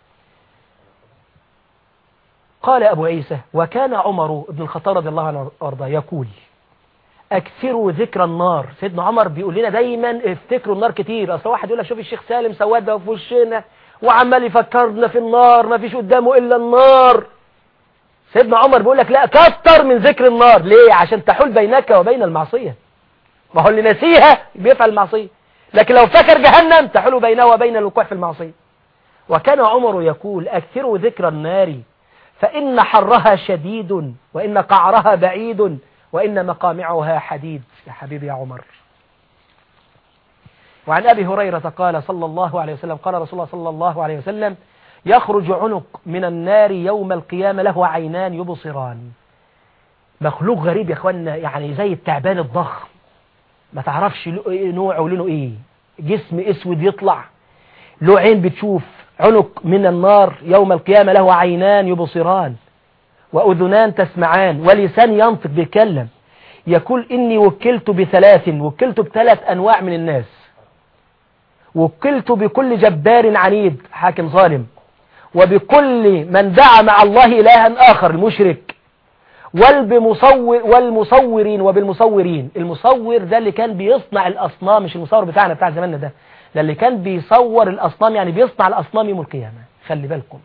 Speaker 2: قال أبو عيسى وكان عمر بن الخطاب رضي الله عنه وارضاه يقول أكثروا ذكر النار سيدنا عمر بيقول لنا دايما افتكروا النار كتير أصل واحد يقول لك شوف الشيخ سالم سواد ده في وشنا وعمال يفكرنا في النار ما فيش قدامه إلا النار سيدنا عمر بيقول لك لا كتر من ذكر النار ليه عشان تحول بينك وبين المعصية ما هو اللي نسيها بيفعل المعصية لكن لو فكر جهنم تحول بينه وبين الوقوع في المعصية وكان عمر يقول أكثروا ذكر النار فإن حرها شديد وإن قعرها بعيد وإن مقامعها حديد يا حبيبي يا عمر وعن أبي هريرة قال صلى الله عليه وسلم قال رسول الله صلى الله عليه وسلم يخرج عنق من النار يوم القيامة له عينان يبصران مخلوق غريب يا اخوانا يعني زي التعبان الضخم ما تعرفش نوعه ولونه ايه جسم اسود يطلع له عين بتشوف عنق من النار يوم القيامة له عينان يبصران وأذنان تسمعان ولسان ينطق بيتكلم يقول إني وكلت بثلاث وكلت بثلاث أنواع من الناس وكلت بكل جبار عنيد حاكم ظالم وبكل من دعا مع الله إلها آخر المشرك والبمصور والمصورين وبالمصورين المصور ده اللي كان بيصنع الأصنام مش المصور بتاعنا بتاع زماننا ده ده اللي كان بيصور الأصنام يعني بيصنع الأصنام يوم القيامة خلي بالكم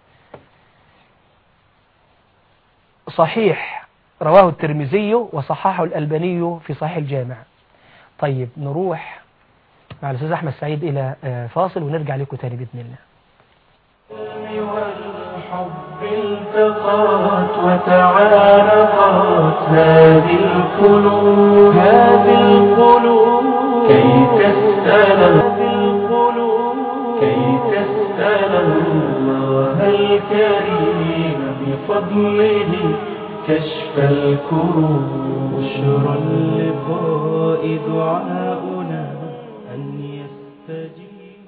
Speaker 2: صحيح رواه الترمذي وصححه الألباني في صحيح الجامع طيب نروح مع الأستاذ أحمد سعيد إلى فاصل ونرجع لكم تاني بإذن الله
Speaker 3: والحب التقات وتعانقات هذه القلوب هذه القلوب كي تسأل هذه القلوب كي تسأل الله الكريم بفضله كشف الكروب بشرى اللقاء دعاؤنا أن يستجيب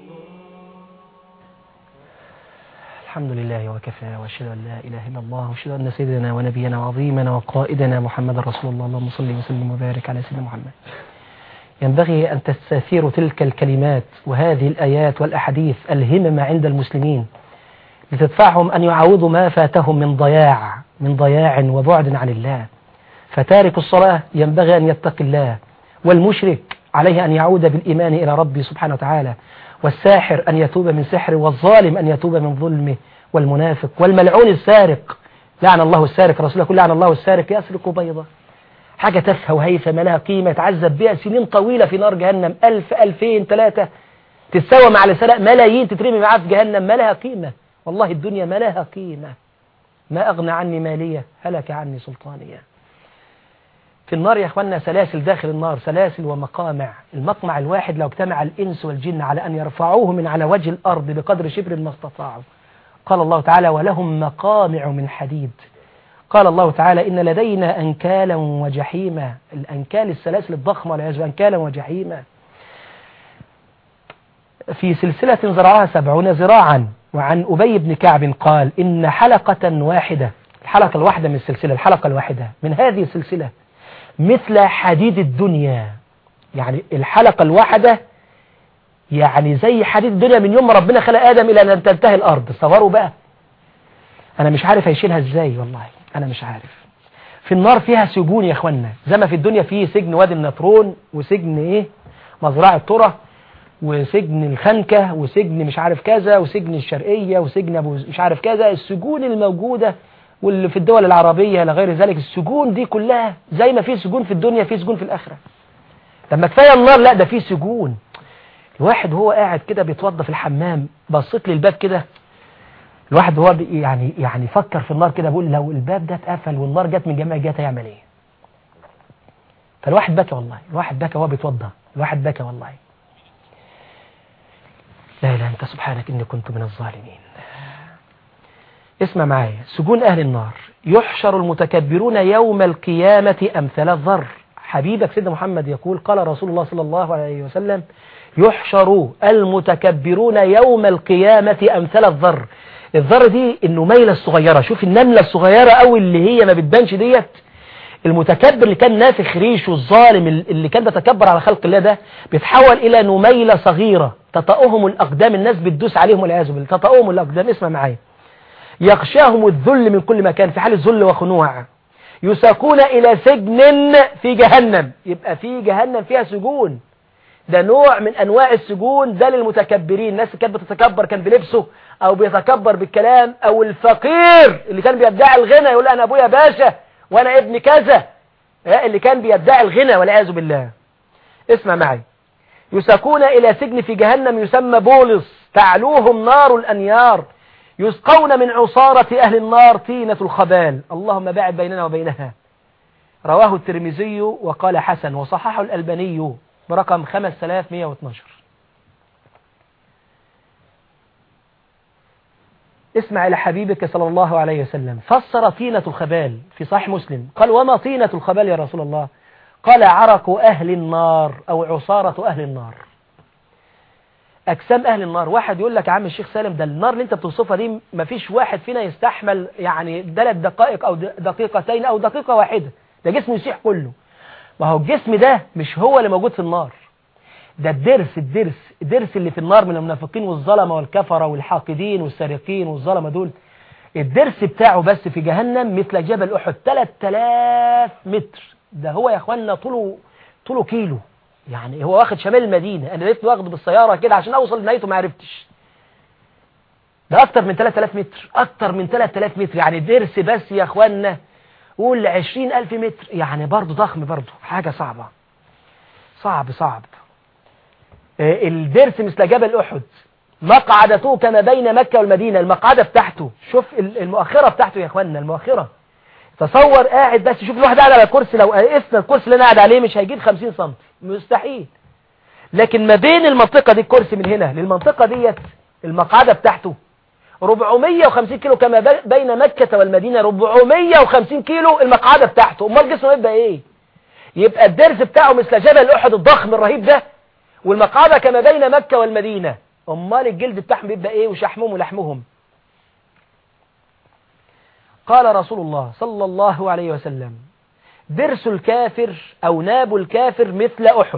Speaker 2: الحمد لله وكفى واشهد ان لا اله الا الله واشهد ان سيدنا ونبينا وعظيمنا وقائدنا محمد رسول الله اللهم صل وسلم وبارك على سيدنا محمد ينبغي أن تستثير تلك الكلمات وهذه الآيات والأحاديث الهمم عند المسلمين لتدفعهم أن يعوضوا ما فاتهم من ضياع من ضياع وبعد عن الله فتارك الصلاة ينبغي أن يتقي الله والمشرك عليه أن يعود بالإيمان إلى ربه سبحانه وتعالى والساحر أن يتوب من سحره والظالم أن يتوب من ظلمه والمنافق والملعون السارق لعن الله السارق رسول الله لعن الله السارق يسرق بيضة حاجة تافهة وهيثة ما لها قيمة يتعذب بها سنين طويلة في نار جهنم ألف ألفين ثلاثة تتساوى مع اللي سرق ملايين تترمي معاه في جهنم ما لها قيمة والله الدنيا ما لها قيمة ما أغنى عني مالية هلك عني سلطانية في النار يا أخوانا سلاسل داخل النار سلاسل ومقامع المقمع الواحد لو اجتمع الإنس والجن على أن يرفعوه من على وجه الأرض بقدر شبر ما استطاعوا قال الله تعالى ولهم مقامع من حديد قال الله تعالى إن لدينا أنكالا وجحيما الأنكال السلاسل الضخمة والعياذ أنكالا وجحيما في سلسلة زرعها سبعون ذراعا وعن أبي بن كعب قال إن حلقة واحدة الحلقة الواحدة من السلسلة الحلقة الواحدة من هذه السلسلة مثل حديد الدنيا يعني الحلقة الواحدة يعني زي حديد الدنيا من يوم ما ربنا خلق آدم إلى أن تنتهي الأرض تصوروا بقى أنا مش عارف هيشيلها إزاي والله أنا مش عارف في النار فيها سجون يا إخوانا زي ما في الدنيا فيه سجن وادي النطرون وسجن إيه مزرعة ترى وسجن الخنكة وسجن مش عارف كذا وسجن الشرقية وسجن أبو مش عارف كذا السجون الموجودة واللي في الدول العربية لغير ذلك السجون دي كلها زي ما في سجون في الدنيا في سجون في الآخرة لما كفاية النار لا ده في سجون الواحد وهو قاعد كده بيتوضى في الحمام بصيت لي الباب كده الواحد وهو بي- يعني يعني فكر في النار كده بيقول لو الباب ده اتقفل والنار جت من جميع الجهات هيعمل ايه فالواحد بكى والله الواحد بكى وهو بيتوضى الواحد بكى والله لا اله انت سبحانك اني كنت من الظالمين اسمع معايا سجون اهل النار يحشر المتكبرون يوم القيامة امثال الذر حبيبك سيدنا محمد يقول قال رسول الله صلى الله عليه وسلم يحشر المتكبرون يوم القيامة امثال الذر الذر دي النميلة الصغيرة شوف النملة الصغيرة قوي اللي هي ما بتبانش ديت المتكبر اللي كان نافخ ريشه الظالم اللي كان بيتكبر على خلق الله ده بيتحول الى نميلة صغيرة تطأهم الاقدام الناس بتدوس عليهم والعياذ بالله تطأهم الاقدام اسمع معايا يغشاهم الذل من كل مكان في حال ذل وخنوع يساقون الى سجن في جهنم يبقى في جهنم فيها سجون ده نوع من انواع السجون ده للمتكبرين الناس اللي كانت بتتكبر كان بلبسه او بيتكبر بالكلام او الفقير اللي كان بيدعي الغنى يقول انا ابويا باشا وانا ابن كذا ها، اللي كان بيدعي الغنى والعياذ بالله اسمع معي يساقون الى سجن في جهنم يسمى بولس تعلوهم نار الانيار يسقون من عصارة اهل النار طينة الخبال اللهم باعد بيننا وبينها رواه الترمذي وقال حسن وصححه الألباني برقم 5112 اسمع إلى حبيبك صلى الله عليه وسلم فسر طينة الخبال في صحيح مسلم قال وما طينة الخبال يا رسول الله قال عرق أهل النار أو عصارة أهل النار أجسام أهل النار واحد يقول لك يا عم الشيخ سالم ده النار اللي أنت بتوصفها دي مفيش واحد فينا يستحمل يعني ثلاث دقائق أو دقيقتين أو دقيقة واحدة ده جسمه يسيح كله ما هو الجسم ده مش هو اللي موجود في النار ده الدرس الدرس الدرس اللي في النار من المنافقين والظلمة والكفرة والحاقدين والسارقين والظلمة دول الدرس بتاعه بس في جهنم مثل جبل أحد 3000 متر ده هو يا اخوانا طوله طوله كيلو يعني هو واخد شمال المدينة انا لقيت واخده بالسيارة كده عشان اوصل لنهايته ما عرفتش ده اكتر من 3000 متر اكتر من 3000 متر يعني درس بس يا اخوانا قول 20000 متر يعني برضه ضخم برضه حاجة صعبة صعب صعب آه، الدرس مثل جبل أحد مقعدته كما بين مكة والمدينة المقعدة بتاعته شوف ال- المؤخرة بتاعته يا اخوانا المؤخرة تصور قاعد بس شوف الواحد قاعد على كرسي لو قسنا الكرسي اللي انا قاعد عليه مش هيجيب 50 سم مستحيل لكن ما بين المنطقة دي الكرسي من هنا للمنطقة ديت المقعدة بتاعته 450 كيلو كما بي- بين مكة والمدينة 450 كيلو المقعدة بتاعته امال جسمه يبقى ايه يبقى الدرس بتاعه مثل جبل احد الضخم الرهيب ده والمقعدة كما بين مكة والمدينة امال الجلد بتاعهم بيبقى ايه وشحمهم ولحمهم قال رسول الله صلى الله عليه وسلم درس الكافر أو ناب الكافر مثل أحد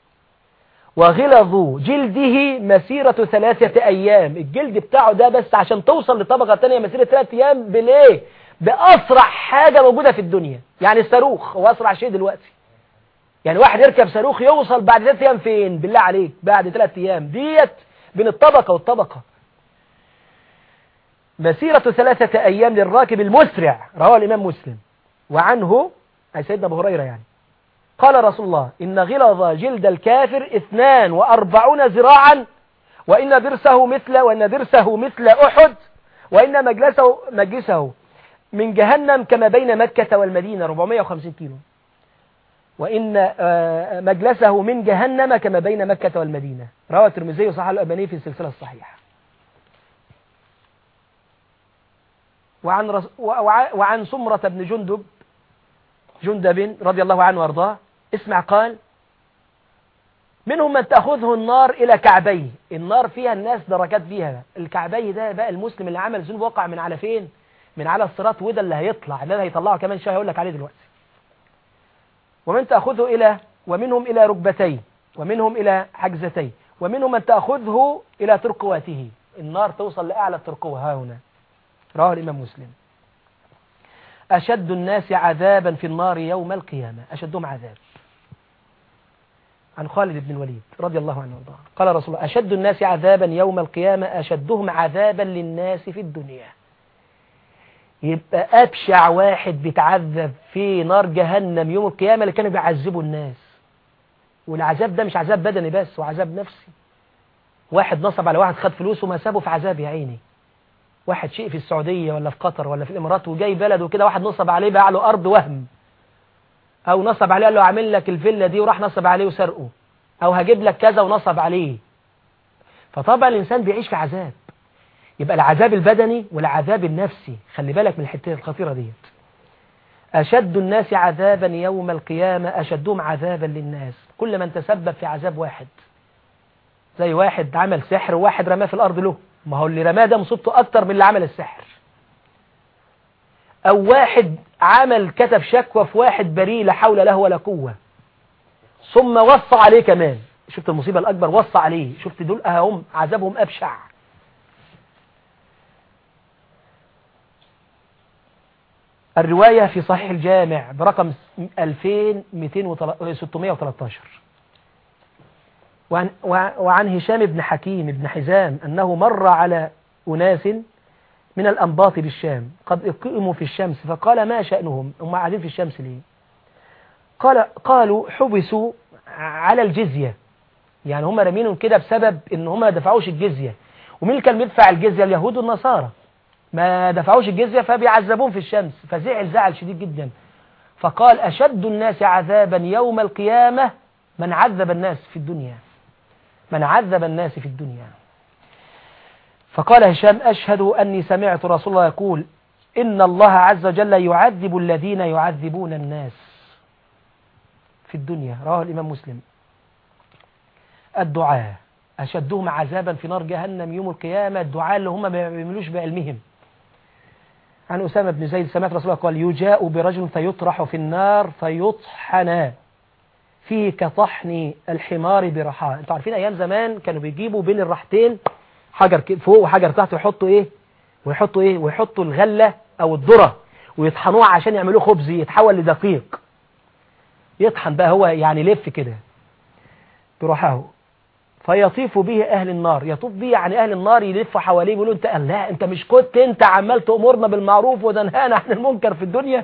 Speaker 2: وغلظ جلده مسيرة ثلاثة أيام الجلد بتاعه ده بس عشان توصل لطبقة تانية مسيرة ثلاثة أيام بالإيه بأسرع حاجة موجودة في الدنيا يعني الصاروخ هو أسرع شيء دلوقتي يعني واحد يركب صاروخ يوصل بعد ثلاثة أيام فين بالله عليك بعد ثلاثة أيام ديت بين الطبقة والطبقة مسيرة ثلاثة أيام للراكب المسرع رواه الإمام مسلم وعنه أي سيدنا أبو هريرة يعني قال رسول الله إن غلظ جلد الكافر اثنان وأربعون ذراعا وإن درسه مثل وإن درسه مثل أحد وإن مجلسه مجلسه من جهنم كما بين مكة والمدينة 450 كيلو وإن آه، مجلسه من جهنم كما بين مكة والمدينة روى الترمذي وصححه الألباني في السلسلة الصحيحة وعن رس... وع- وعن سمرة بن جندب جندب رضي الله عنه وارضاه اسمع قال منهم من تأخذه النار إلى كعبيه النار فيها الناس درجات فيها الكعبيه ده بقى المسلم اللي عمل ذنوب وقع من على فين من على الصراط وده اللي هيطلع ده اللي هيطلعه كمان شويه هقول لك عليه دلوقتي ومن تأخذه إلى ومنهم إلى ركبتيه ومنهم إلى حجزتيه ومنهم من تأخذه إلى ترقواته النار توصل لأعلى الترقوة ها هنا رواه الإمام مسلم أشد الناس عذابا في النار يوم القيامة أشدهم عذاب عن خالد بن الوليد رضي الله عنه وارضاه قال رسول الله أشد الناس عذابا يوم القيامة أشدهم عذابا للناس في الدنيا يبقى أبشع واحد بيتعذب في نار جهنم يوم القيامة اللي كانوا بيعذبوا الناس والعذاب ده مش عذاب بدني بس وعذاب نفسي واحد نصب على واحد خد فلوسه وما سابه في عذاب يا عيني واحد شيء في السعودية ولا في قطر ولا في الإمارات وجاي بلد وكده واحد نصب عليه باع له أرض وهم أو نصب عليه قال له أعمل لك الفيلا دي وراح نصب عليه وسرقه أو هجيب لك كذا ونصب عليه فطبعا الإنسان بيعيش في عذاب يبقى العذاب البدني والعذاب النفسي خلي بالك من الحتة الخطيرة ديت أشد الناس عذابا يوم القيامة أشدهم عذابا للناس كل من تسبب في عذاب واحد زي واحد عمل سحر وواحد رماه في الأرض له ما هو اللي رماه ده مصيبته أكتر من اللي عمل السحر أو واحد عمل كتب شكوى في واحد بريء لا حول له ولا قوة ثم وصى عليه كمان شفت المصيبة الأكبر وصى عليه شفت دول أهم عذابهم أبشع الرواية في صحيح الجامع برقم 2613 وعن, وعن هشام بن حكيم بن حزام أنه مر على أناس من الأنباط بالشام قد اقيموا في الشمس فقال ما شأنهم هم قاعدين في الشمس ليه قال قالوا حبسوا على الجزية يعني هم رمينهم كده بسبب ان هم ما دفعوش الجزية ومين اللي كان بيدفع الجزية اليهود والنصارى ما دفعوش الجزية فبيعذبون في الشمس فزعل زعل شديد جدا فقال أشد الناس عذابا يوم القيامة من عذب الناس في الدنيا من عذب الناس في الدنيا فقال هشام أشهد أني سمعت رسول الله يقول إن الله عز وجل يعذب الذين يعذبون الناس في الدنيا رواه الإمام مسلم الدعاء أشدهم عذابا في نار جهنم يوم القيامة الدعاء اللي هم ما بيعملوش بعلمهم عن أسامة بن زيد سمعت رسول الله قال يجاء برجل فيطرح في النار فيطحن فيه كطحن الحمار برحاه انتوا عارفين أيام زمان كانوا بيجيبوا بين الرحتين حجر فوق وحجر تحت ويحطوا إيه ويحطوا إيه ويحطوا الغلة أو الذرة ويطحنوها عشان يعملوه خبز يتحول لدقيق يطحن بقى هو يعني لف كده برحاه فيطيف به أهل النار يطوف به يعني أهل النار يلف حواليه يقولوا أنت لا أنت مش كنت أنت عمال تأمرنا بالمعروف وتنهانا عن المنكر في الدنيا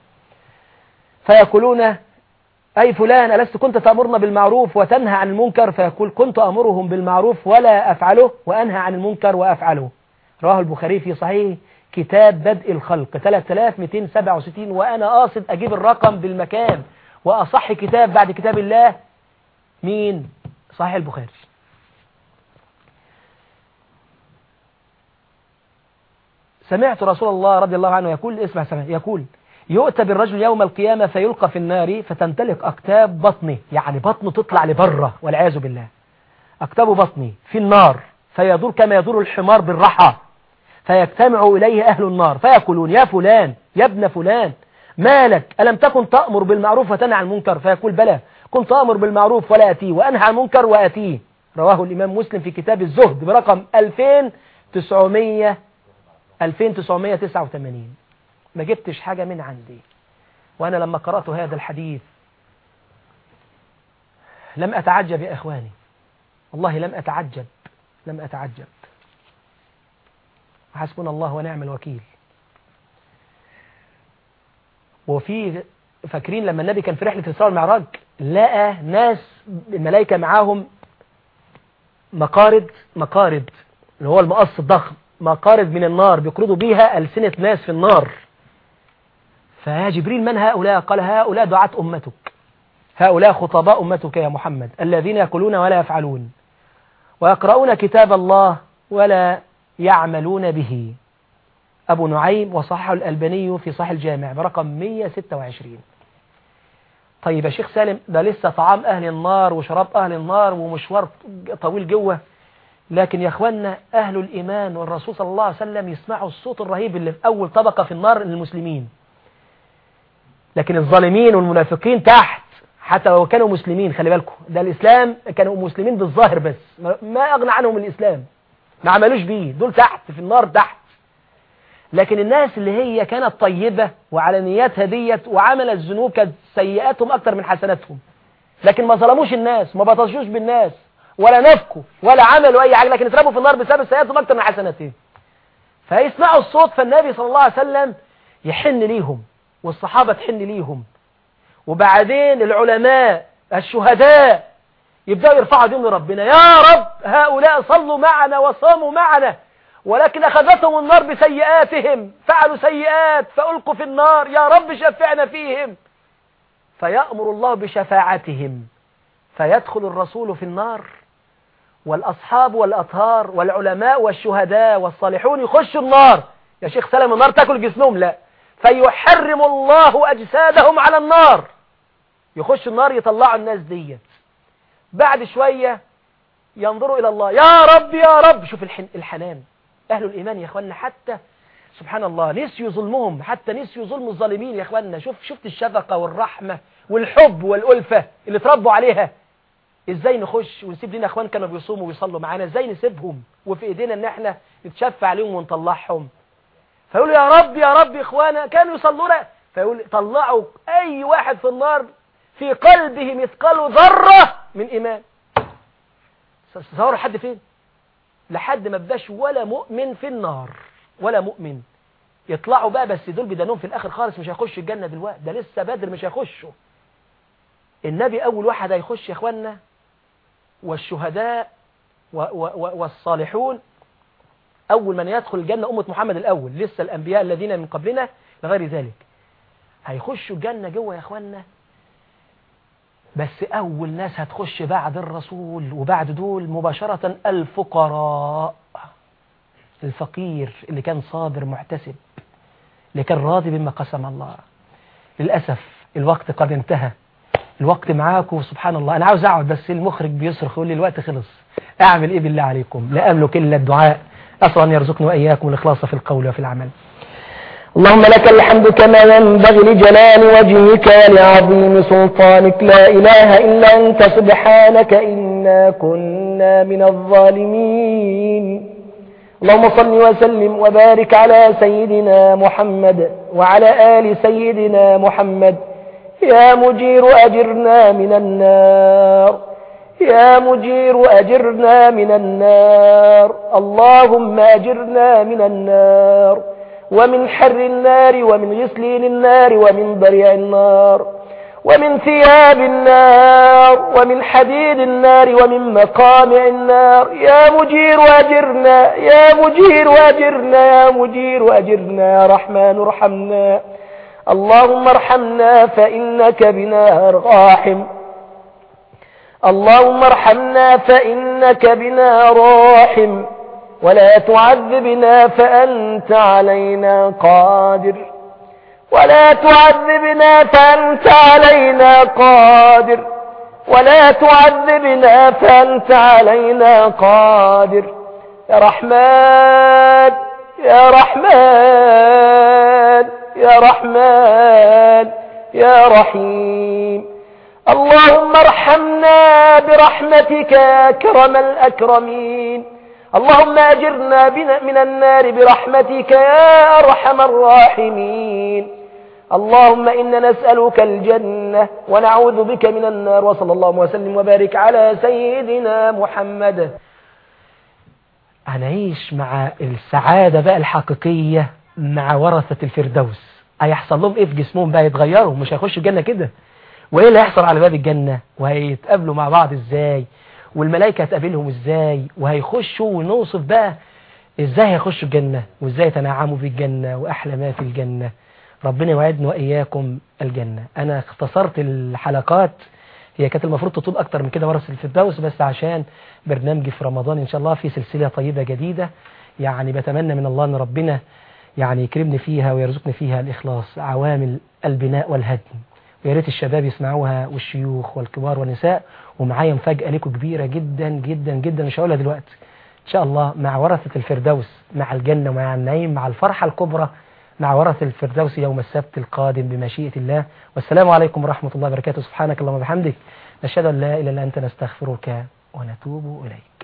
Speaker 2: فيقولون أي فلان ألست كنت تأمرنا بالمعروف وتنهى عن المنكر فيقول كنت أمرهم بالمعروف ولا أفعله وأنهى عن المنكر وأفعله رواه البخاري في صحيح كتاب بدء الخلق 3267 وأنا قاصد أجيب الرقم بالمكان وأصح كتاب بعد كتاب الله مين صحيح البخاري سمعت رسول الله رضي الله عنه يقول اسمع سمع يقول يؤتى بالرجل يوم القيامة فيلقى في النار فتنتلق أكتاب بطنه يعني بطنه تطلع لبره والعياذ بالله أكتاب بطنه في النار فيدور كما يدور الحمار بالرحى فيجتمع إليه أهل النار فيقولون يا فلان يا ابن فلان مالك ألم تكن تأمر بالمعروف وتنهى عن المنكر فيقول بلى كنت أمر بالمعروف ولا أتيه وأنهى عن المنكر وأتيه رواه الإمام مسلم في كتاب الزهد برقم 2900 2989 ما جبتش حاجة من عندي وأنا لما قرأت هذا الحديث لم أتعجب يا إخواني والله لم أتعجب لم أتعجب حسبنا الله ونعم الوكيل وفي فاكرين لما النبي كان في رحلة الإسراء والمعراج لقى ناس الملائكة معاهم مقارد مقارد اللي هو المقص الضخم مقارد من النار بيقرضوا بيها ألسنة ناس في النار فيا جبريل من هؤلاء قال هؤلاء دعاة أمتك هؤلاء خطباء أمتك يا محمد الذين يقولون ولا يفعلون ويقرؤون كتاب الله ولا يعملون به أبو نعيم وصححه الألباني في صحيح الجامع برقم 126 طيب يا شيخ سالم ده لسه طعام أهل النار وشراب أهل النار ومشوار طويل جوه لكن يا اخوانا أهل الإيمان والرسول صلى الله عليه وسلم يسمعوا الصوت الرهيب اللي في أول طبقة في النار للمسلمين لكن الظالمين والمنافقين تحت حتى لو كانوا مسلمين خلي بالكم ده الإسلام كانوا مسلمين بالظاهر بس ما أغنى عنهم الإسلام ما عملوش بيه دول تحت في النار تحت لكن الناس اللي هي كانت طيبة وعلى نياتها ديت وعملت ذنوب كانت سيئاتهم أكتر من حسناتهم لكن ما ظلموش الناس ما بطشوش بالناس ولا نفكوا ولا عملوا أي حاجة لكن اتربوا في النار بسبب سيئاتهم أكتر من حسناتهم فيسمعوا الصوت فالنبي صلى الله عليه وسلم يحن ليهم والصحابة تحن ليهم وبعدين العلماء الشهداء يبدأوا يرفعوا دين لربنا يا رب هؤلاء صلوا معنا وصاموا معنا ولكن أخذتهم النار بسيئاتهم فعلوا سيئات فألقوا في النار يا رب شفعنا فيهم فيأمر الله بشفاعتهم فيدخل الرسول في النار والأصحاب والأطهار والعلماء والشهداء والصالحون يخشوا النار يا شيخ سلام النار تاكل جسمهم لا فيحرم الله أجسادهم على النار يخش النار يطلعوا الناس ديت بعد شوية ينظروا إلى الله يا رب يا رب شوف الحنان أهل الإيمان يا أخوانا حتى سبحان الله نسيوا ظلمهم حتى نسيوا ظلم الظالمين يا أخوانا شوف شفت الشفقة والرحمة والحب والألفة اللي تربوا عليها ازاي نخش ونسيب لنا اخوان كانوا بيصوموا ويصلوا معانا ازاي نسيبهم وفي ايدينا ان احنا نتشفع عليهم ونطلعهم فيقولوا يا رب يا رب اخوانا كانوا يصلون فيقول طلعوا اي واحد في النار في قلبه مثقال ذرة من ايمان تصوروا لحد فين لحد ما بقاش ولا مؤمن في النار ولا مؤمن يطلعوا بقى بس دول بدانهم في الاخر خالص مش هيخشوا الجنة دلوقتي ده لسه بدر مش هيخشوا النبي اول واحد هيخش يا اخوانا والشهداء و و والصالحون أول من يدخل الجنة أمة محمد الأول لسه الأنبياء الذين من قبلنا لغير ذلك هيخشوا الجنة جوه يا أخوانا بس أول ناس هتخش بعد الرسول وبعد دول مباشرة الفقراء الفقير اللي كان صابر محتسب اللي كان راضي بما قسم الله للأسف الوقت قد انتهى الوقت معاكم سبحان الله أنا عاوز أقعد بس المخرج بيصرخ يقول لي الوقت خلص أعمل إيه بالله عليكم لا أملك إلا الدعاء أسأل أن يرزقني وإياكم الإخلاص في القول وفي العمل
Speaker 1: اللهم لك الحمد كما ينبغي لجلال وجهك ولعظيم سلطانك لا إله إلا أنت سبحانك إنا كنا من الظالمين اللهم صل وسلم وبارك على سيدنا محمد وعلى آل سيدنا محمد يا مجير أجرنا من النار يا مجير أجرنا من النار اللهم أجرنا من النار ومن حر النار ومن غسلين النار ومن ضريع النار ومن ثياب النار ومن حديد النار ومن مقامع النار يا مجير أجرنا يا مجير أجرنا يا مجير أجرنا يا رحمن ارحمنا اللهم ارحمنا فإنك بنا راحم اللهم ارحمنا فإنك بنا راحم ولا تعذبنا فأنت علينا قادر ولا تعذبنا فأنت علينا قادر ولا تعذبنا فأنت علينا قادر يا رحمن يا رحمن يا رحمن يا رحيم اللهم ارحمنا برحمتك يا كرم الأكرمين اللهم أجرنا من النار برحمتك يا أرحم الراحمين اللهم إنا نسألك الجنة ونعوذ بك من النار وصلى الله وسلم وبارك على سيدنا محمد
Speaker 2: هنعيش مع السعادة بقى الحقيقية مع ورثة الفردوس هيحصل لهم ايه في جسمهم بقى يتغيروا مش هيخشوا الجنة كده وايه اللي هيحصل على باب الجنة وهيتقابلوا مع بعض ازاي والملائكة هتقابلهم ازاي وهيخشوا ونوصف بقى ازاي هيخشوا الجنة وازاي يتنعموا في الجنة واحلى ما في الجنة ربنا يوعدنا واياكم الجنة انا اختصرت الحلقات هي كانت المفروض تطول اكتر من كده ورثة الفردوس بس عشان برنامجي في رمضان ان شاء الله في سلسلة طيبة جديدة يعني بتمنى من الله ان ربنا يعني يكرمني فيها ويرزقني فيها الإخلاص عوامل البناء والهدم ويا ريت الشباب يسمعوها والشيوخ والكبار والنساء ومعايا مفاجأة لكم كبيرة جدا جدا جدا مش هقولها دلوقتي إن شاء الله مع ورثة الفردوس مع الجنة مع النعيم مع الفرحة الكبرى مع ورثة الفردوس يوم السبت القادم بمشيئة الله والسلام عليكم ورحمة الله وبركاته سبحانك اللهم وبحمدك نشهد أن لا إله إلا أنت نستغفرك ونتوب إليك